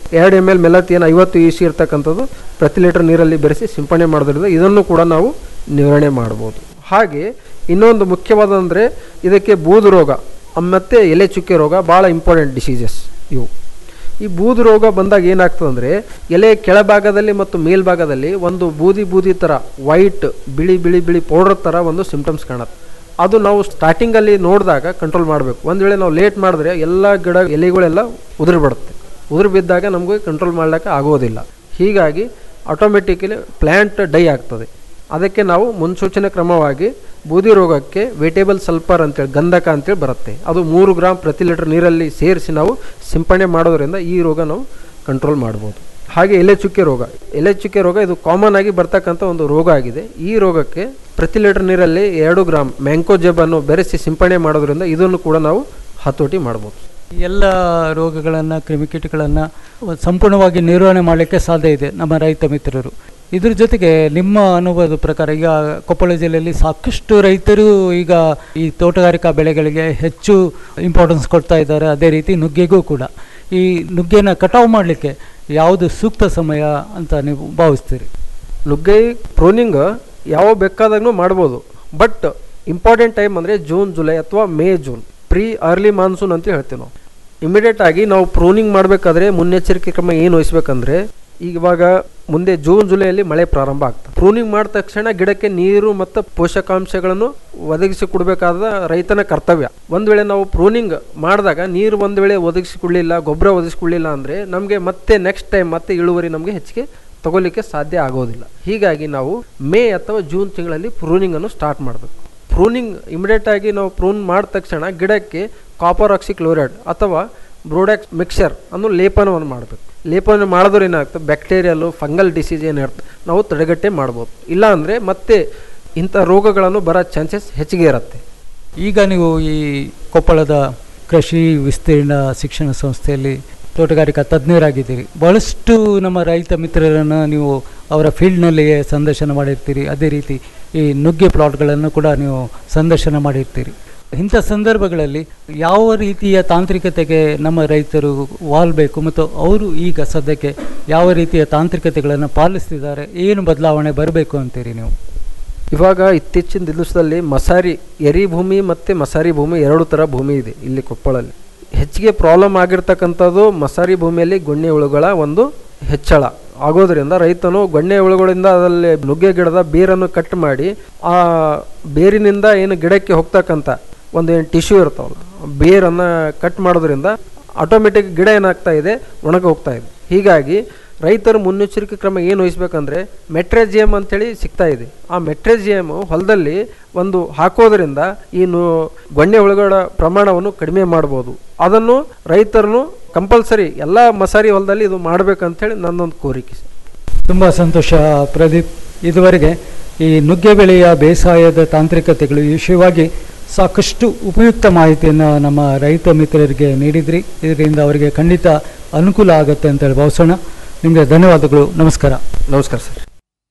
ಎರಡು ಎಮ್ ಎಲ್ ಮೆಲತಿಯನ್ ಐವತ್ತು ಇ ಸಿ ಇರ್ತಕ್ಕಂಥದ್ದು ಪ್ರತಿ ಲೀಟರ್ ನೀರಲ್ಲಿ ಬೆರೆಸಿ ಸಿಂಪಡಣೆ ಮಾಡೋದ್ರಿಂದ ಇದನ್ನು ಕೂಡ ನಾವು ನಿವಾರಣೆ ಮಾಡ್ಬೋದು ಹಾಗೆ ಇನ್ನೊಂದು ಮುಖ್ಯವಾದಂದರೆ ಇದಕ್ಕೆ ಬೂದು ರೋಗ ಮತ್ತು ಎಲೆ ಚುಕ್ಕೆ ರೋಗ ಭಾಳ ಇಂಪಾರ್ಟೆಂಟ್ ಡಿಸೀಸಸ್ ಇವು ಈ ಬೂದು ರೋಗ ಬಂದಾಗ ಏನಾಗ್ತದೆ ಅಂದರೆ ಎಲೆ ಕೆಳಭಾಗದಲ್ಲಿ ಮತ್ತು ಮೇಲ್ಭಾಗದಲ್ಲಿ ಒಂದು ಬೂದಿ ಬೂದಿ ಥರ ವೈಟ್ ಬಿಳಿ ಬಿಳಿ ಬಿಳಿ ಪೌಡರ್ ಥರ ಒಂದು ಸಿಂಪ್ಟಮ್ಸ್ ಕಾಣುತ್ತೆ ಅದು ನಾವು ಸ್ಟಾರ್ಟಿಂಗಲ್ಲಿ ನೋಡಿದಾಗ ಕಂಟ್ರೋಲ್ ಮಾಡಬೇಕು ಒಂದು ವೇಳೆ ನಾವು ಲೇಟ್ ಮಾಡಿದ್ರೆ ಎಲ್ಲ ಗಿಡ ಎಲೆಗಳೆಲ್ಲ ಉದುರು ಬಿಡುತ್ತೆ ಉದುರು ಬಿದ್ದಾಗ ನಮಗೆ ಕಂಟ್ರೋಲ್ ಮಾಡ್ಲಿಕ್ಕೆ ಆಗೋದಿಲ್ಲ ಹೀಗಾಗಿ ಆಟೋಮೆಟಿಕಲಿ ಪ್ಲ್ಯಾಂಟ್ ಡೈ ಆಗ್ತದೆ ಅದಕ್ಕೆ ನಾವು ಮುನ್ಸೂಚನೆ ಕ್ರಮವಾಗಿ ಬೂದಿ ರೋಗಕ್ಕೆ ವೇಟೇಬಲ್ ಸಲ್ಫರ್ ಅಂತೇಳಿ ಗಂಧಕ ಅಂತೇಳಿ ಬರುತ್ತೆ ಅದು ಮೂರು ಗ್ರಾಮ್ ಪ್ರತಿ ಲೀಟರ್ ನೀರಲ್ಲಿ ಸೇರಿಸಿ ನಾವು ಸಿಂಪಡಣೆ ಮಾಡೋದ್ರಿಂದ ಈ ರೋಗ ನಾವು ಕಂಟ್ರೋಲ್ ಮಾಡ್ಬೋದು ಹಾಗೆ ಎಲೆ ಚುಕ್ಕೆ ರೋಗ ಎಲೆ ಚುಕ್ಕೆ ರೋಗ ಇದು ಕಾಮನ್ ಆಗಿ ಬರ್ತಕ್ಕಂಥ ಒಂದು ರೋಗ ಆಗಿದೆ ಈ ರೋಗಕ್ಕೆ ಪ್ರತಿ ಲೀಟರ್ ನೀರಲ್ಲಿ ಎರಡು ಗ್ರಾಮ್ ಮ್ಯಾಂಕೋಜೆಬ್ ಅನ್ನು ಬೆರೆಸಿ ಸಿಂಪಡಣೆ ಮಾಡೋದ್ರಿಂದ ಇದನ್ನು ಕೂಡ ನಾವು ಹತೋಟಿ ಮಾಡ್ಬೋದು ಎಲ್ಲ ರೋಗಗಳನ್ನು ಕ್ರಿಮಿಕೀಟಗಳನ್ನು ಸಂಪೂರ್ಣವಾಗಿ ನಿರ್ವಹಣೆ ಮಾಡಲಿಕ್ಕೆ ಸಾಧ್ಯ ಇದೆ ನಮ್ಮ ರೈತ ಮಿತ್ರರು ಇದ್ರ ಜೊತೆಗೆ ನಿಮ್ಮ ಅನುಭವದ ಪ್ರಕಾರ ಈಗ ಕೊಪ್ಪಳ ಜಿಲ್ಲೆಯಲ್ಲಿ ಸಾಕಷ್ಟು ರೈತರು ಈಗ ಈ ತೋಟಗಾರಿಕಾ ಬೆಳೆಗಳಿಗೆ ಹೆಚ್ಚು ಇಂಪಾರ್ಟೆನ್ಸ್ ಕೊಡ್ತಾ ಇದ್ದಾರೆ ಅದೇ ರೀತಿ ನುಗ್ಗೆಗೂ ಕೂಡ ಈ ನುಗ್ಗೆನ ಕಟಾವು ಮಾಡಲಿಕ್ಕೆ ಯಾವುದು ಸೂಕ್ತ ಸಮಯ ಅಂತ ನೀವು ಭಾವಿಸ್ತೀರಿ ನುಗ್ಗೆ ಪ್ರೂನಿಂಗ್ ಯಾವ ಬೇಕಾದಾಗೂ ಮಾಡ್ಬೋದು ಬಟ್ ಇಂಪಾರ್ಟೆಂಟ್ ಟೈಮ್ ಅಂದರೆ ಜೂನ್ ಜುಲೈ ಅಥವಾ May June pre early monsoon ಅಂತ ಹೇಳ್ತೀವಿ ನಾವು ಇಮಿಡಿಯೇಟ್ ಆಗಿ ನಾವು ಪ್ರೂನಿಂಗ್ ಮಾಡಬೇಕಾದ್ರೆ ಮುನ್ನೆಚ್ಚರಿಕೆ ಕ್ರಮ ಏನು ವಹಿಸ್ಬೇಕಂದ್ರೆ ಇವಾಗ ಮುಂದೆ ಜೂನ್ ಜುಲೈಯಲ್ಲಿ ಮಳೆ ಪ್ರಾರಂಭ ಆಗ್ತದೆ ಪ್ರೂನಿಂಗ್ ಮಾಡಿದ ತಕ್ಷಣ ಗಿಡಕ್ಕೆ ನೀರು ಮತ್ತು ಪೋಷಕಾಂಶಗಳನ್ನು ಒದಗಿಸಿ ಕೊಡಬೇಕಾದ ರೈತನ ಕರ್ತವ್ಯ ಒಂದು ವೇಳೆ ನಾವು ಪ್ರೂನಿಂಗ್ ಮಾಡಿದಾಗ ನೀರು ಒಂದು ವೇಳೆ ಒದಗಿಸಿಕೊಡ್ಲಿಲ್ಲ ಗೊಬ್ಬರ ಒದಗಿಸಿಕೊಡ್ಲಿಲ್ಲ ಅಂದರೆ ನಮಗೆ ಮತ್ತೆ ನೆಕ್ಸ್ಟ್ ಟೈಮ್ ಮತ್ತೆ ಇಳುವರಿ ನಮಗೆ ಹೆಚ್ಚಿಗೆ ತಗೋಲಿಕ್ಕೆ ಸಾಧ್ಯ ಆಗೋದಿಲ್ಲ ಹೀಗಾಗಿ ನಾವು ಮೇ ಅಥವಾ ಜೂನ್ ತಿಂಗಳಲ್ಲಿ ಪ್ರೂನಿಂಗ್ ಅನ್ನು ಸ್ಟಾರ್ಟ್ ಮಾಡಬೇಕು ಪ್ರೂನಿಂಗ್ ಇಮಿಡಿಯೇಟ್ ಆಗಿ ನಾವು ಪ್ರೂನ್ ಮಾಡಿದ ತಕ್ಷಣ ಗಿಡಕ್ಕೆ ಕಾಪರ್ ಆಕ್ಸಿಕ್ಲೋರೈಡ್ ಅಥವಾ ಬ್ರೋಡಾಕ್ಸ್ ಮಿಕ್ಸರ್ ಅನ್ನೋ ಲೇಪನವನ್ನು ಮಾಡಬೇಕು ಲೇಪನ ಮಾಡಿದ್ರೆ ಏನಾಗ್ತದೆ ಬ್ಯಾಕ್ಟೀರಿಯಲ್ಲು ಫಂಗಲ್ ಡಿಸೀಸ್ ಏನಿರ್ತದೆ ನಾವು ತಡೆಗಟ್ಟೆ ಮಾಡ್ಬೋದು ಇಲ್ಲ ಅಂದರೆ ಮತ್ತೆ ಇಂಥ ರೋಗಗಳನ್ನು ಬರೋ ಚಾನ್ಸಸ್ ಹೆಚ್ಚಿಗೆ ಇರುತ್ತೆ ಈಗ ನೀವು ಈ ಕೊಪ್ಪಳದ ಕೃಷಿ ವಿಸ್ತೀರ್ಣ ಶಿಕ್ಷಣ ಸಂಸ್ಥೆಯಲ್ಲಿ ತೋಟಗಾರಿಕಾ ತಜ್ಞರಾಗಿದ್ದೀರಿ ಭಾಳಷ್ಟು ನಮ್ಮ ರೈತ ಮಿತ್ರರನ್ನು ನೀವು ಅವರ ಫೀಲ್ಡ್ನಲ್ಲಿಯೇ ಸಂದರ್ಶನ ಮಾಡಿರ್ತೀರಿ ಅದೇ ರೀತಿ ಈ ನುಗ್ಗೆ ಪ್ಲಾಟ್ಗಳನ್ನು ಕೂಡ ನೀವು ಸಂದರ್ಶನ ಮಾಡಿರ್ತೀರಿ ಇಂಥ ಸಂದರ್ಭಗಳಲ್ಲಿ ಯಾವ ರೀತಿಯ ತಾಂತ್ರಿಕತೆಗೆ ನಮ್ಮ ರೈತರು ವಾಲ್ಬೇಕು ಮತ್ತು ಅವರು ಈಗ ಸದ್ಯಕ್ಕೆ ಯಾವ ರೀತಿಯ ತಾಂತ್ರಿಕತೆಗಳನ್ನು ಪಾಲಿಸ್ತಿದ್ದಾರೆ ಏನು ಬದಲಾವಣೆ ಬರಬೇಕು ಅಂತೀರಿ ನೀವು ಇವಾಗ ಇತ್ತೀಚಿನ ದಿವಸದಲ್ಲಿ ಮಸಾರಿ ಎರಿ ಭೂಮಿ ಮತ್ತು ಮಸಾರಿ ಭೂಮಿ ಎರಡು ಥರ ಭೂಮಿ ಇದೆ ಇಲ್ಲಿ ಕೊಪ್ಪಳಲ್ಲಿ ಹೆಚ್ಚಿಗೆ ಪ್ರಾಬ್ಲಮ್ ಆಗಿರ್ತಕ್ಕಂಥದ್ದು ಮಸಾರಿ ಭೂಮಿಯಲ್ಲಿ ಗೊಣ್ಣೆ ಹುಳುಗಳ ಒಂದು ಹೆಚ್ಚಳ ಆಗೋದ್ರಿಂದ ರೈತನು ಗೊಣ್ಣೆ ಹುಳುಗಳಿಂದ ಅದರಲ್ಲಿ ನುಗ್ಗೆ ಗಿಡದ ಬೇರನ್ನು ಕಟ್ ಮಾಡಿ ಆ ಬೇರಿನಿಂದ ಏನು ಗಿಡಕ್ಕೆ ಹೋಗ್ತಕ್ಕಂಥ ಒಂದು ಏನು ಟಿಶ್ಯೂ ಇರ್ತಾವಲ್ಲ ಬೇರನ್ನು ಕಟ್ ಮಾಡೋದ್ರಿಂದ ಆಟೋಮೆಟಿಕ್ ಗಿಡ ಏನಾಗ್ತಾ ಇದೆ ಒಣಗಿ ಹೋಗ್ತಾ ಇದೆ ಹೀಗಾಗಿ ರೈತರು ಮುನ್ನೆಚ್ಚರಿಕೆ ಕ್ರಮ ಏನು ವಹಿಸ್ಬೇಕಂದ್ರೆ ಮೆಟ್ರೆಜಿಯಮ್ ಅಂತೇಳಿ ಸಿಗ್ತಾ ಇದೆ ಆ ಮೆಟ್ರೆಜಿಯಮ್ ಹೊಲದಲ್ಲಿ ಒಂದು ಹಾಕೋದ್ರಿಂದ ಈ ನು ಗೊಣ್ಣೆ ಹುಳುಗಳ ಪ್ರಮಾಣವನ್ನು ಕಡಿಮೆ ಮಾಡ್ಬೋದು ಅದನ್ನು ರೈತರನ್ನು ಕಂಪಲ್ಸರಿ ಎಲ್ಲ ಮಸಾರಿ ಹೊಲದಲ್ಲಿ ಇದು ಮಾಡ್ಬೇಕಂತೇಳಿ ನನ್ನೊಂದು ಕೋರಿಕೆ ತುಂಬ ಸಂತೋಷ ಪ್ರದೀಪ್ ಇದುವರೆಗೆ ಈ ನುಗ್ಗೆ ಬೆಳೆಯ ಬೇಸಾಯದ ತಾಂತ್ರಿಕತೆಗಳು ಈ ವಿಷಯವಾಗಿ ಸಾಕಷ್ಟು ಉಪಯುಕ್ತ ಮಾಹಿತಿಯನ್ನು ನಮ್ಮ ರೈತ ಮಿತ್ರರಿಗೆ ನೀಡಿದ್ರಿ ಇದರಿಂದ ಅವರಿಗೆ ಖಂಡಿತ ಅನುಕೂಲ ಆಗುತ್ತೆ ಅಂತೇಳಿ ಭಾವಿಸೋಣ ನಿಮಗೆ ಧನ್ಯವಾದಗಳು ನಮಸ್ಕಾರ ನಮಸ್ಕಾರ ಸರ್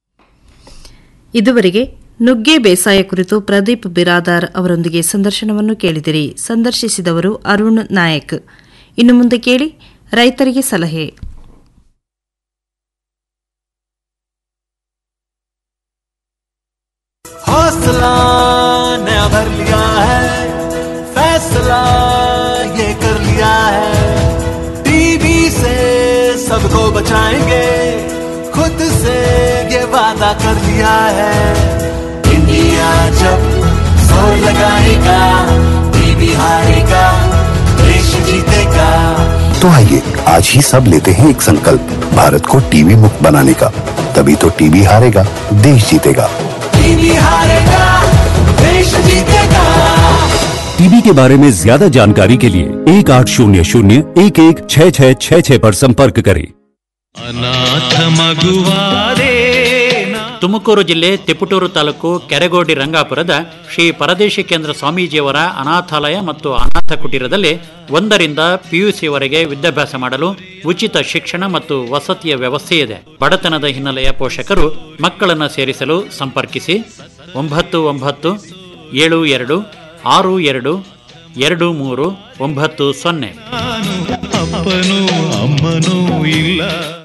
ಇದುವರೆಗೆ ನುಗ್ಗೆ ಬೇಸಾಯ ಕುರಿತು ಪ್ರದೀಪ್ ಬಿರಾದಾರ್ ಅವರೊಂದಿಗೆ ಸಂದರ್ಶನವನ್ನು ಕೇಳಿದಿರಿ ಸಂದರ್ಶಿಸಿದವರು ಅರುಣ್ ನಾಯಕ್ ಇನ್ನು ಮುಂದೆ ಕೇಳಿ ರೈತರಿಗೆ ಸಲಹೆ हौसला नया भर लिया है फैसला ये कर लिया है टीबी से सबको बचाएंगे खुद से ये वादा कर लिया है इंडिया जब जोर लगाएगा टीबी हारेगा देश जीतेगा तो आइए आज ही सब लेते हैं एक संकल्प भारत को टीबी मुक्त बनाने का तभी तो टीबी हारेगा देश जीतेगा टीबी हारेगा देश जीतेगा टीबी के बारे में ज्यादा जानकारी के लिए एक आठ शून्य शून्य एक एक छः छः छः छः पर संपर्क करें ಅನಾಥ ಮಗುವಾದೆ ತುಮಕೂರು ಜಿಲ್ಲೆ ತಿಪಟೂರು ತಾಲೂಕು ಕೆರೆಗೋಡಿ ರಂಗಾಪುರದ ಶ್ರೀ ಪರದೇಶಿ ಕೇಂದ್ರ ಸ್ವಾಮೀಜಿಯವರ ಅನಾಥಾಲಯ ಮತ್ತು ಅನಾಥ ಕುಟೀರದಲ್ಲಿ ಒಂದರಿಂದ ಪಿಯುಸಿವರೆಗೆ ವಿದ್ಯಾಭ್ಯಾಸ ಮಾಡಲು ಉಚಿತ ಶಿಕ್ಷಣ ಮತ್ತು ವಸತಿಯ ವ್ಯವಸ್ಥೆ ಇದೆ ಬಡತನದ ಹಿನ್ನೆಲೆಯ ಪೋಷಕರು ಮಕ್ಕಳನ್ನು ಸೇರಿಸಲು ಸಂಪರ್ಕಿಸಿ ಒಂಬತ್ತು ಒಂಬತ್ತು ಏಳು ಎರಡು ಆರು ಎರಡು ಎರಡು ಮೂರು ಒಂಬತ್ತು ಸೊನ್ನೆ ಅಪ್ಪ ಅಪ್ಪನೂ ಅಮ್ಮನೂ ಇಲ್ಲ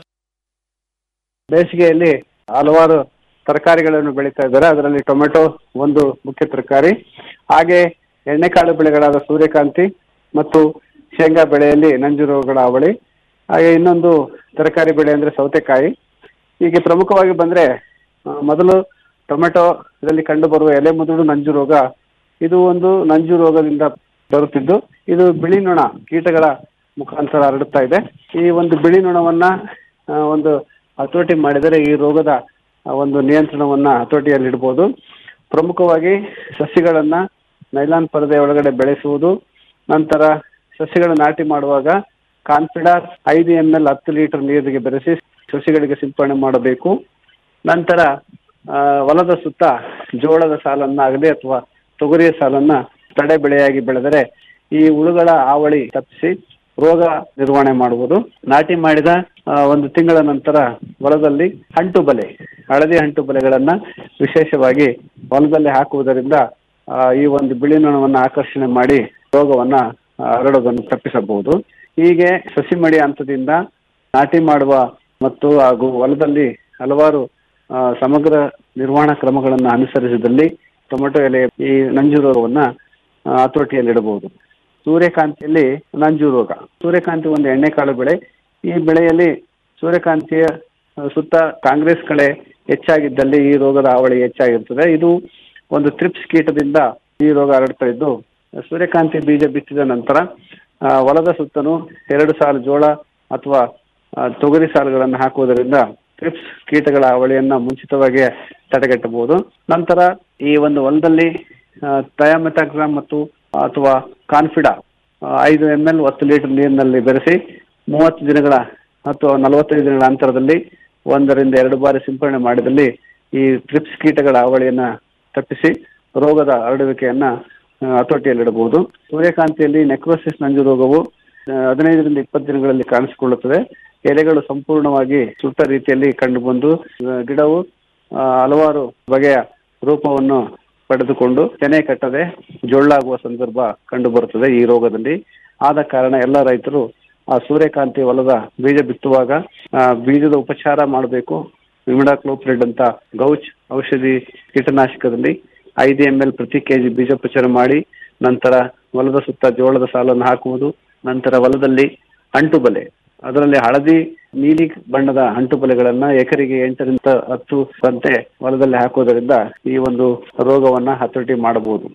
ಬೇಸಿಗೆಯಲ್ಲಿ ಹಲವಾರು ತರಕಾರಿಗಳನ್ನು ಬೆಳೀತಾ ಇದ್ದಾರೆ ಅದರಲ್ಲಿ ಟೊಮೆಟೊ ಒಂದು ಮುಖ್ಯ ತರಕಾರಿ ಹಾಗೆ ಎಣ್ಣೆಕಾಳು ಬೆಳೆಗಳಾದ ಸೂರ್ಯಕಾಂತಿ ಮತ್ತು ಶೇಂಗಾ ಬೆಳೆಯಲ್ಲಿ ನಂಜು ರೋಗಗಳ ಅವಳಿ ಹಾಗೆ ಇನ್ನೊಂದು ತರಕಾರಿ ಬೆಳೆ ಅಂದ್ರೆ ಸೌತೆಕಾಯಿ ಹೀಗೆ ಪ್ರಮುಖವಾಗಿ ಬಂದ್ರೆ ಆ, ಮೊದಲು ಟೊಮೆಟೊ ಇದರಲ್ಲಿ ಕಂಡು ಬರುವ ಎಲೆ ಮುದುಡು ನಂಜು ರೋಗ ಇದು ಒಂದು ನಂಜು ರೋಗದಿಂದ ಬರುತ್ತಿದ್ದು ಇದು ಬಿಳಿ ನೊಣ ಕೀಟಗಳ ಮುಖಾಂತರ ಹರಡುತ್ತಾ ಇದೆ ಈ ಒಂದು ಬಿಳಿ ನೊಣವನ್ನ ಆ, ಒಂದು ಹತೋಟಿ ಮಾಡಿದರೆ ಈ ರೋಗದ ಆ, ಒಂದು ನಿಯಂತ್ರಣವನ್ನ ಹತೋಟಿಯಲ್ಲಿ ಇಡಬಹುದು ಪ್ರಮುಖವಾಗಿ ಸಸಿಗಳನ್ನ ನೈಲಾನ್ ಪರದೆ ಒಳಗಡೆ ಬೆಳೆಸುವುದು ನಂತರ ಸಸಿಗಳ ನಾಟಿ ಮಾಡುವಾಗ ಕಾನ್ಫಿಡಾರ್ ಐದು ಎಂ ಎಲ್ ಹತ್ತು ಲೀಟರ್ ನೀರಿಗೆ ಬೆರೆಸಿ ಸಸಿಗಳಿಗೆ ಸಿಂಪಡಣೆ ಮಾಡಬೇಕು ನಂತರ ಆ, ಹೊಲದ ಸುತ್ತ ಜೋಳದ ಸಾಲನ್ನಾಗಲಿ ಅಥವಾ ತೊಗರಿಯ ಸಾಲನ್ನ ತಡೆ ಬೆಳೆಯಾಗಿ ಬೆಳೆದರೆ ಈ ಹುಳುಗಳ ಹಾವಳಿ ತಪ್ಪಿಸಿ ರೋಗ ನಿರ್ವಹಣೆ ಮಾಡುವುದು ನಾಟಿ ಮಾಡಿದ ಆ, ಒಂದು ತಿಂಗಳ ನಂತರ ಹೊಲದಲ್ಲಿ ಅಂಟು ಬಲೆ ಹಳದಿ ಅಂಟು ಬಲೆಗಳನ್ನ ವಿಶೇಷವಾಗಿ ಹೊಲದಲ್ಲಿ ಹಾಕುವುದರಿಂದ ಆ, ಈ ಒಂದು ಬಿಳಿ ನೊಣವನ್ನ ಆಕರ್ಷಣೆ ಮಾಡಿ ರೋಗವನ್ನ ಆ, ಹರಡೋದನ್ನು ತಪ್ಪಿಸಬಹುದು ಹೀಗೆ ಸಸಿ ಮಡಿ ಹಂತದಿಂದ ನಾಟಿ ಮಾಡುವ ಮತ್ತು ಹಾಗೂ ಹೊಲದಲ್ಲಿ ಹಲವಾರು ಆ, ಸಮಗ್ರ ನಿರ್ವಹಣಾ ಕ್ರಮಗಳನ್ನು ಅನುಸರಿಸಿದಲ್ಲಿ ಟೊಮೆಟೊ ಎಲೆ ಈ ನಂಜು ರೋಗವನ್ನ ಆ, ಹತೋಟಿಯಲ್ಲಿಡಬಹುದು ಸೂರ್ಯಕಾಂತಿಯಲ್ಲಿ ನಂಜು ರೋಗ ಸೂರ್ಯಕಾಂತಿ ಒಂದು ಎಣ್ಣೆಕಾಳು ಬೆಳೆ ಈ ಬೆಳೆಯಲ್ಲಿ ಸೂರ್ಯಕಾಂತಿಯ ಆ, ಸುತ್ತ ಕಾಂಗ್ರೆಸ್ ಕಳೆ ಹೆಚ್ಚಾಗಿದ್ದಲ್ಲಿ ಈ ರೋಗದ ಹಾವಳಿ ಹೆಚ್ಚಾಗಿರ್ತದೆ ಇದು ಒಂದು ತ್ರಿಪ್ಸ್ ಕೀಟದಿಂದ ಈ ರೋಗ ಹರಡ್ತಾ ಇದ್ದು ಸೂರ್ಯಕಾಂತಿ ಬೀಜ ಬಿತ್ತಿದ ನಂತರ ಆ, ಹೊಲದ ಸುತ್ತಲೂ ಎರಡು ಸಾಲು ಜೋಳ ಅಥವಾ ಆ, ತೊಗರಿ ಸಾಲುಗಳನ್ನು ಹಾಕುವುದರಿಂದ ಟ್ರಿಪ್ಸ್ ಕೀಟಗಳ ಅವಳಿಯನ್ನ ಮುಂಚಿತವಾಗಿ ತಡೆಗಟ್ಟಬಹುದು ನಂತರ ಈ ಒಂದು ಹೊಲದಲ್ಲಿ ಥಯಾಮೆಥಾಗ್ರಾಮ್ ಮತ್ತು ಅಥವಾ ಕಾನ್ಫಿಡಾ ಆ, ಐದು ಎಂ ಎಲ್ ಹತ್ತು ಲೀಟರ್ ನೀರಿನಲ್ಲಿ ಬೆರೆಸಿ ಮೂವತ್ತು ದಿನಗಳ ಅಥವಾ ನಲವತ್ತೈದು ದಿನಗಳ ಅಂತರದಲ್ಲಿ ಒಂದರಿಂದ ಎರಡು ಬಾರಿ ಸಿಂಪಡಣೆ ಮಾಡಿದಲ್ಲಿ ಈ ಟ್ರಿಪ್ಸ್ ಕೀಟಗಳ ಅವಳಿಯನ್ನ ತಪ್ಪಿಸಿ ರೋಗದ ಹರಡುವಿಕೆಯನ್ನ ಆ, ಹತೋಟಿಯಲ್ಲಿಡಬಹುದು ಸೂರ್ಯಕಾಂತಿಯಲ್ಲಿ ನೆಕ್ರೋಸಿಸ್ ನಂಜು ರೋಗವು ಆ, ಹದಿನೈದರಿಂದ ಇಪ್ಪತ್ತು ದಿನಗಳಲ್ಲಿ ಕಾಣಿಸಿಕೊಳ್ಳುತ್ತದೆ ಎಲೆಗಳು ಸಂಪೂರ್ಣವಾಗಿ ಸುಟ್ಟ ರೀತಿಯಲ್ಲಿ ಕಂಡುಬಂದು ಆ, ಗಿಡವು ಆ, ಹಲವಾರು ಬಗೆಯ ರೂಪವನ್ನು ಪಡೆದುಕೊಂಡು ತೆನೆ ಕಟ್ಟದೆ ಜೊಳ್ಳಾಗುವ ಸಂದರ್ಭ ಕಂಡು ಬರುತ್ತದೆ ಈ ರೋಗದಲ್ಲಿ ಆದ ಕಾರಣ ಎಲ್ಲ ರೈತರು ಆ ಸೂರ್ಯಕಾಂತಿ ಹೊಲದ ಬೀಜ ಬಿತ್ತುವಾಗ ಆ, ಬೀಜದ ಉಪಚಾರ ಮಾಡಬೇಕು ವಿಮಿಡಾಕ್ಲೋಪ್ರಿಡ್ ಅಂತ ಗೌಚ್ ಔಷಧಿ ಕೀಟನಾಶಕದಲ್ಲಿ ಐದು ಎಂ ಎಲ್ ಪ್ರತಿ ಕೆಜಿ ಬೀಜೋಪಚಾರ ಮಾಡಿ ನಂತರ ಹೊಲದ ಸುತ್ತ ಜೋಳದ ಸಾಲನ್ನು ಹಾಕುವುದು ನಂತರ ಹೊಲದಲ್ಲಿ ಅಂಟು ಬಲೆ ಅದರಲ್ಲಿ ಹಳದಿ ನೀಲಿ ಬಣ್ಣದ ಅಂಟು ಬಲೆಗಳನ್ನ ಎಕರೆಗೆ ಎಂಟರಿಂದ ಹತ್ತು ಸಂತೆ ಹೊಲದಲ್ಲಿ ಹಾಕುವುದರಿಂದ ಈ ಒಂದು ರೋಗವನ್ನ ಹತೋಟಿ ಮಾಡಬಹುದು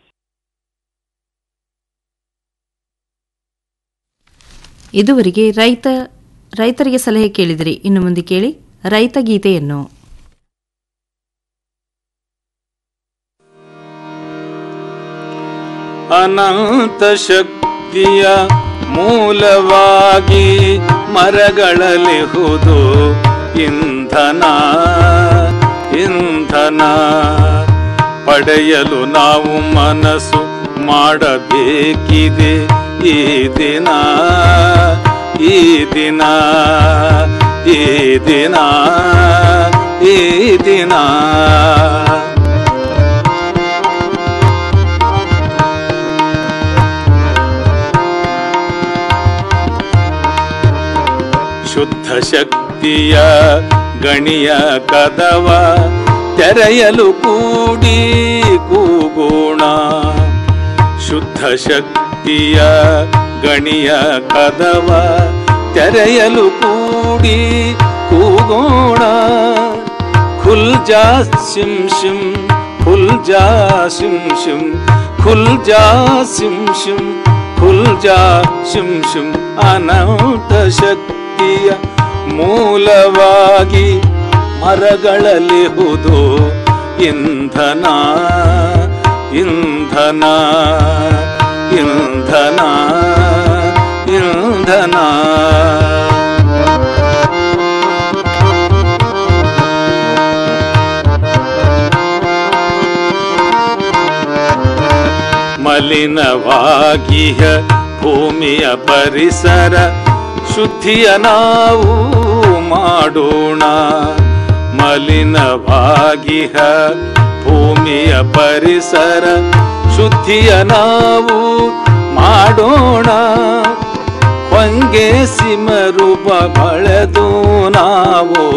ಇದುವರೆಗೆ ರೈತ ರೈತರಿಗೆ ಸಲಹೆ ಕೇಳಿದಿರಿ ಇನ್ನು ಮುಂದೆ ಕೇಳಿ ರೈತ ಗೀತೆಯನ್ನು ಅನಂತ ಶಕ್ತಿಯ ಮೂಲವಾಗಿ ಮರಗಳಲಿಹುದು ಇಂಧನ ಇಂಧನ ಪಡೆಯಲು ನಾವು ಮನಸ್ಸು ಮಾಡಬೇಕಿದೆ ಈ ದಿನ ಈ ದಿನ ಈ ದಿನ ಈ ದಿನ ಶುದ್ಧ ಶಕ್ತಿಯ ಗಣಿಯ ಕದವ ತೆರೆಯಲು ಕೂಡಿ ಕೂಗೋಣ ಶುದ್ಧ ಶಕ್ತಿಯ ಗಣಿಯ ಕದವ ತೆರೆಯಲು ಕೂಡಿ ಕೂಗೋಣ ಖುಲ್ ಜಾ ಸಿಂ ಶಿಂ ಖುಲ್ ಜಾ ಸಿಂ ಶಿಂ ಖುಲ್ ಜಾ ಸಿಂ ಶಿಂ ಖುಲ್ ಜಾ ಶಿಂ ಶಿಂ ಅನಂತ ಶಕ್ತಿಯ ಮೂಲವಾಗಿ ಮರಗಳಲಿಹುದು ಇಂಧನ ಇಂಧನ ಇಂಧನ ಇಂಧನ ಮಲಿನವಾಗಿಯ ಭೂಮಿಯ ಪರಿಸರ ಶುದ್ಧಿಯ ನಾವು ಮಾಡೋಣ ಮಲಿನವಾಗಿಹ ಭೂಮಿಯ ಪರಿಸರ ಶುದ್ಧಿಯ ನಾವು ಮಾಡೋಣ ಗಂಗೆ ಸಿಮರೂಪ ಬಳೆದು ನಾವು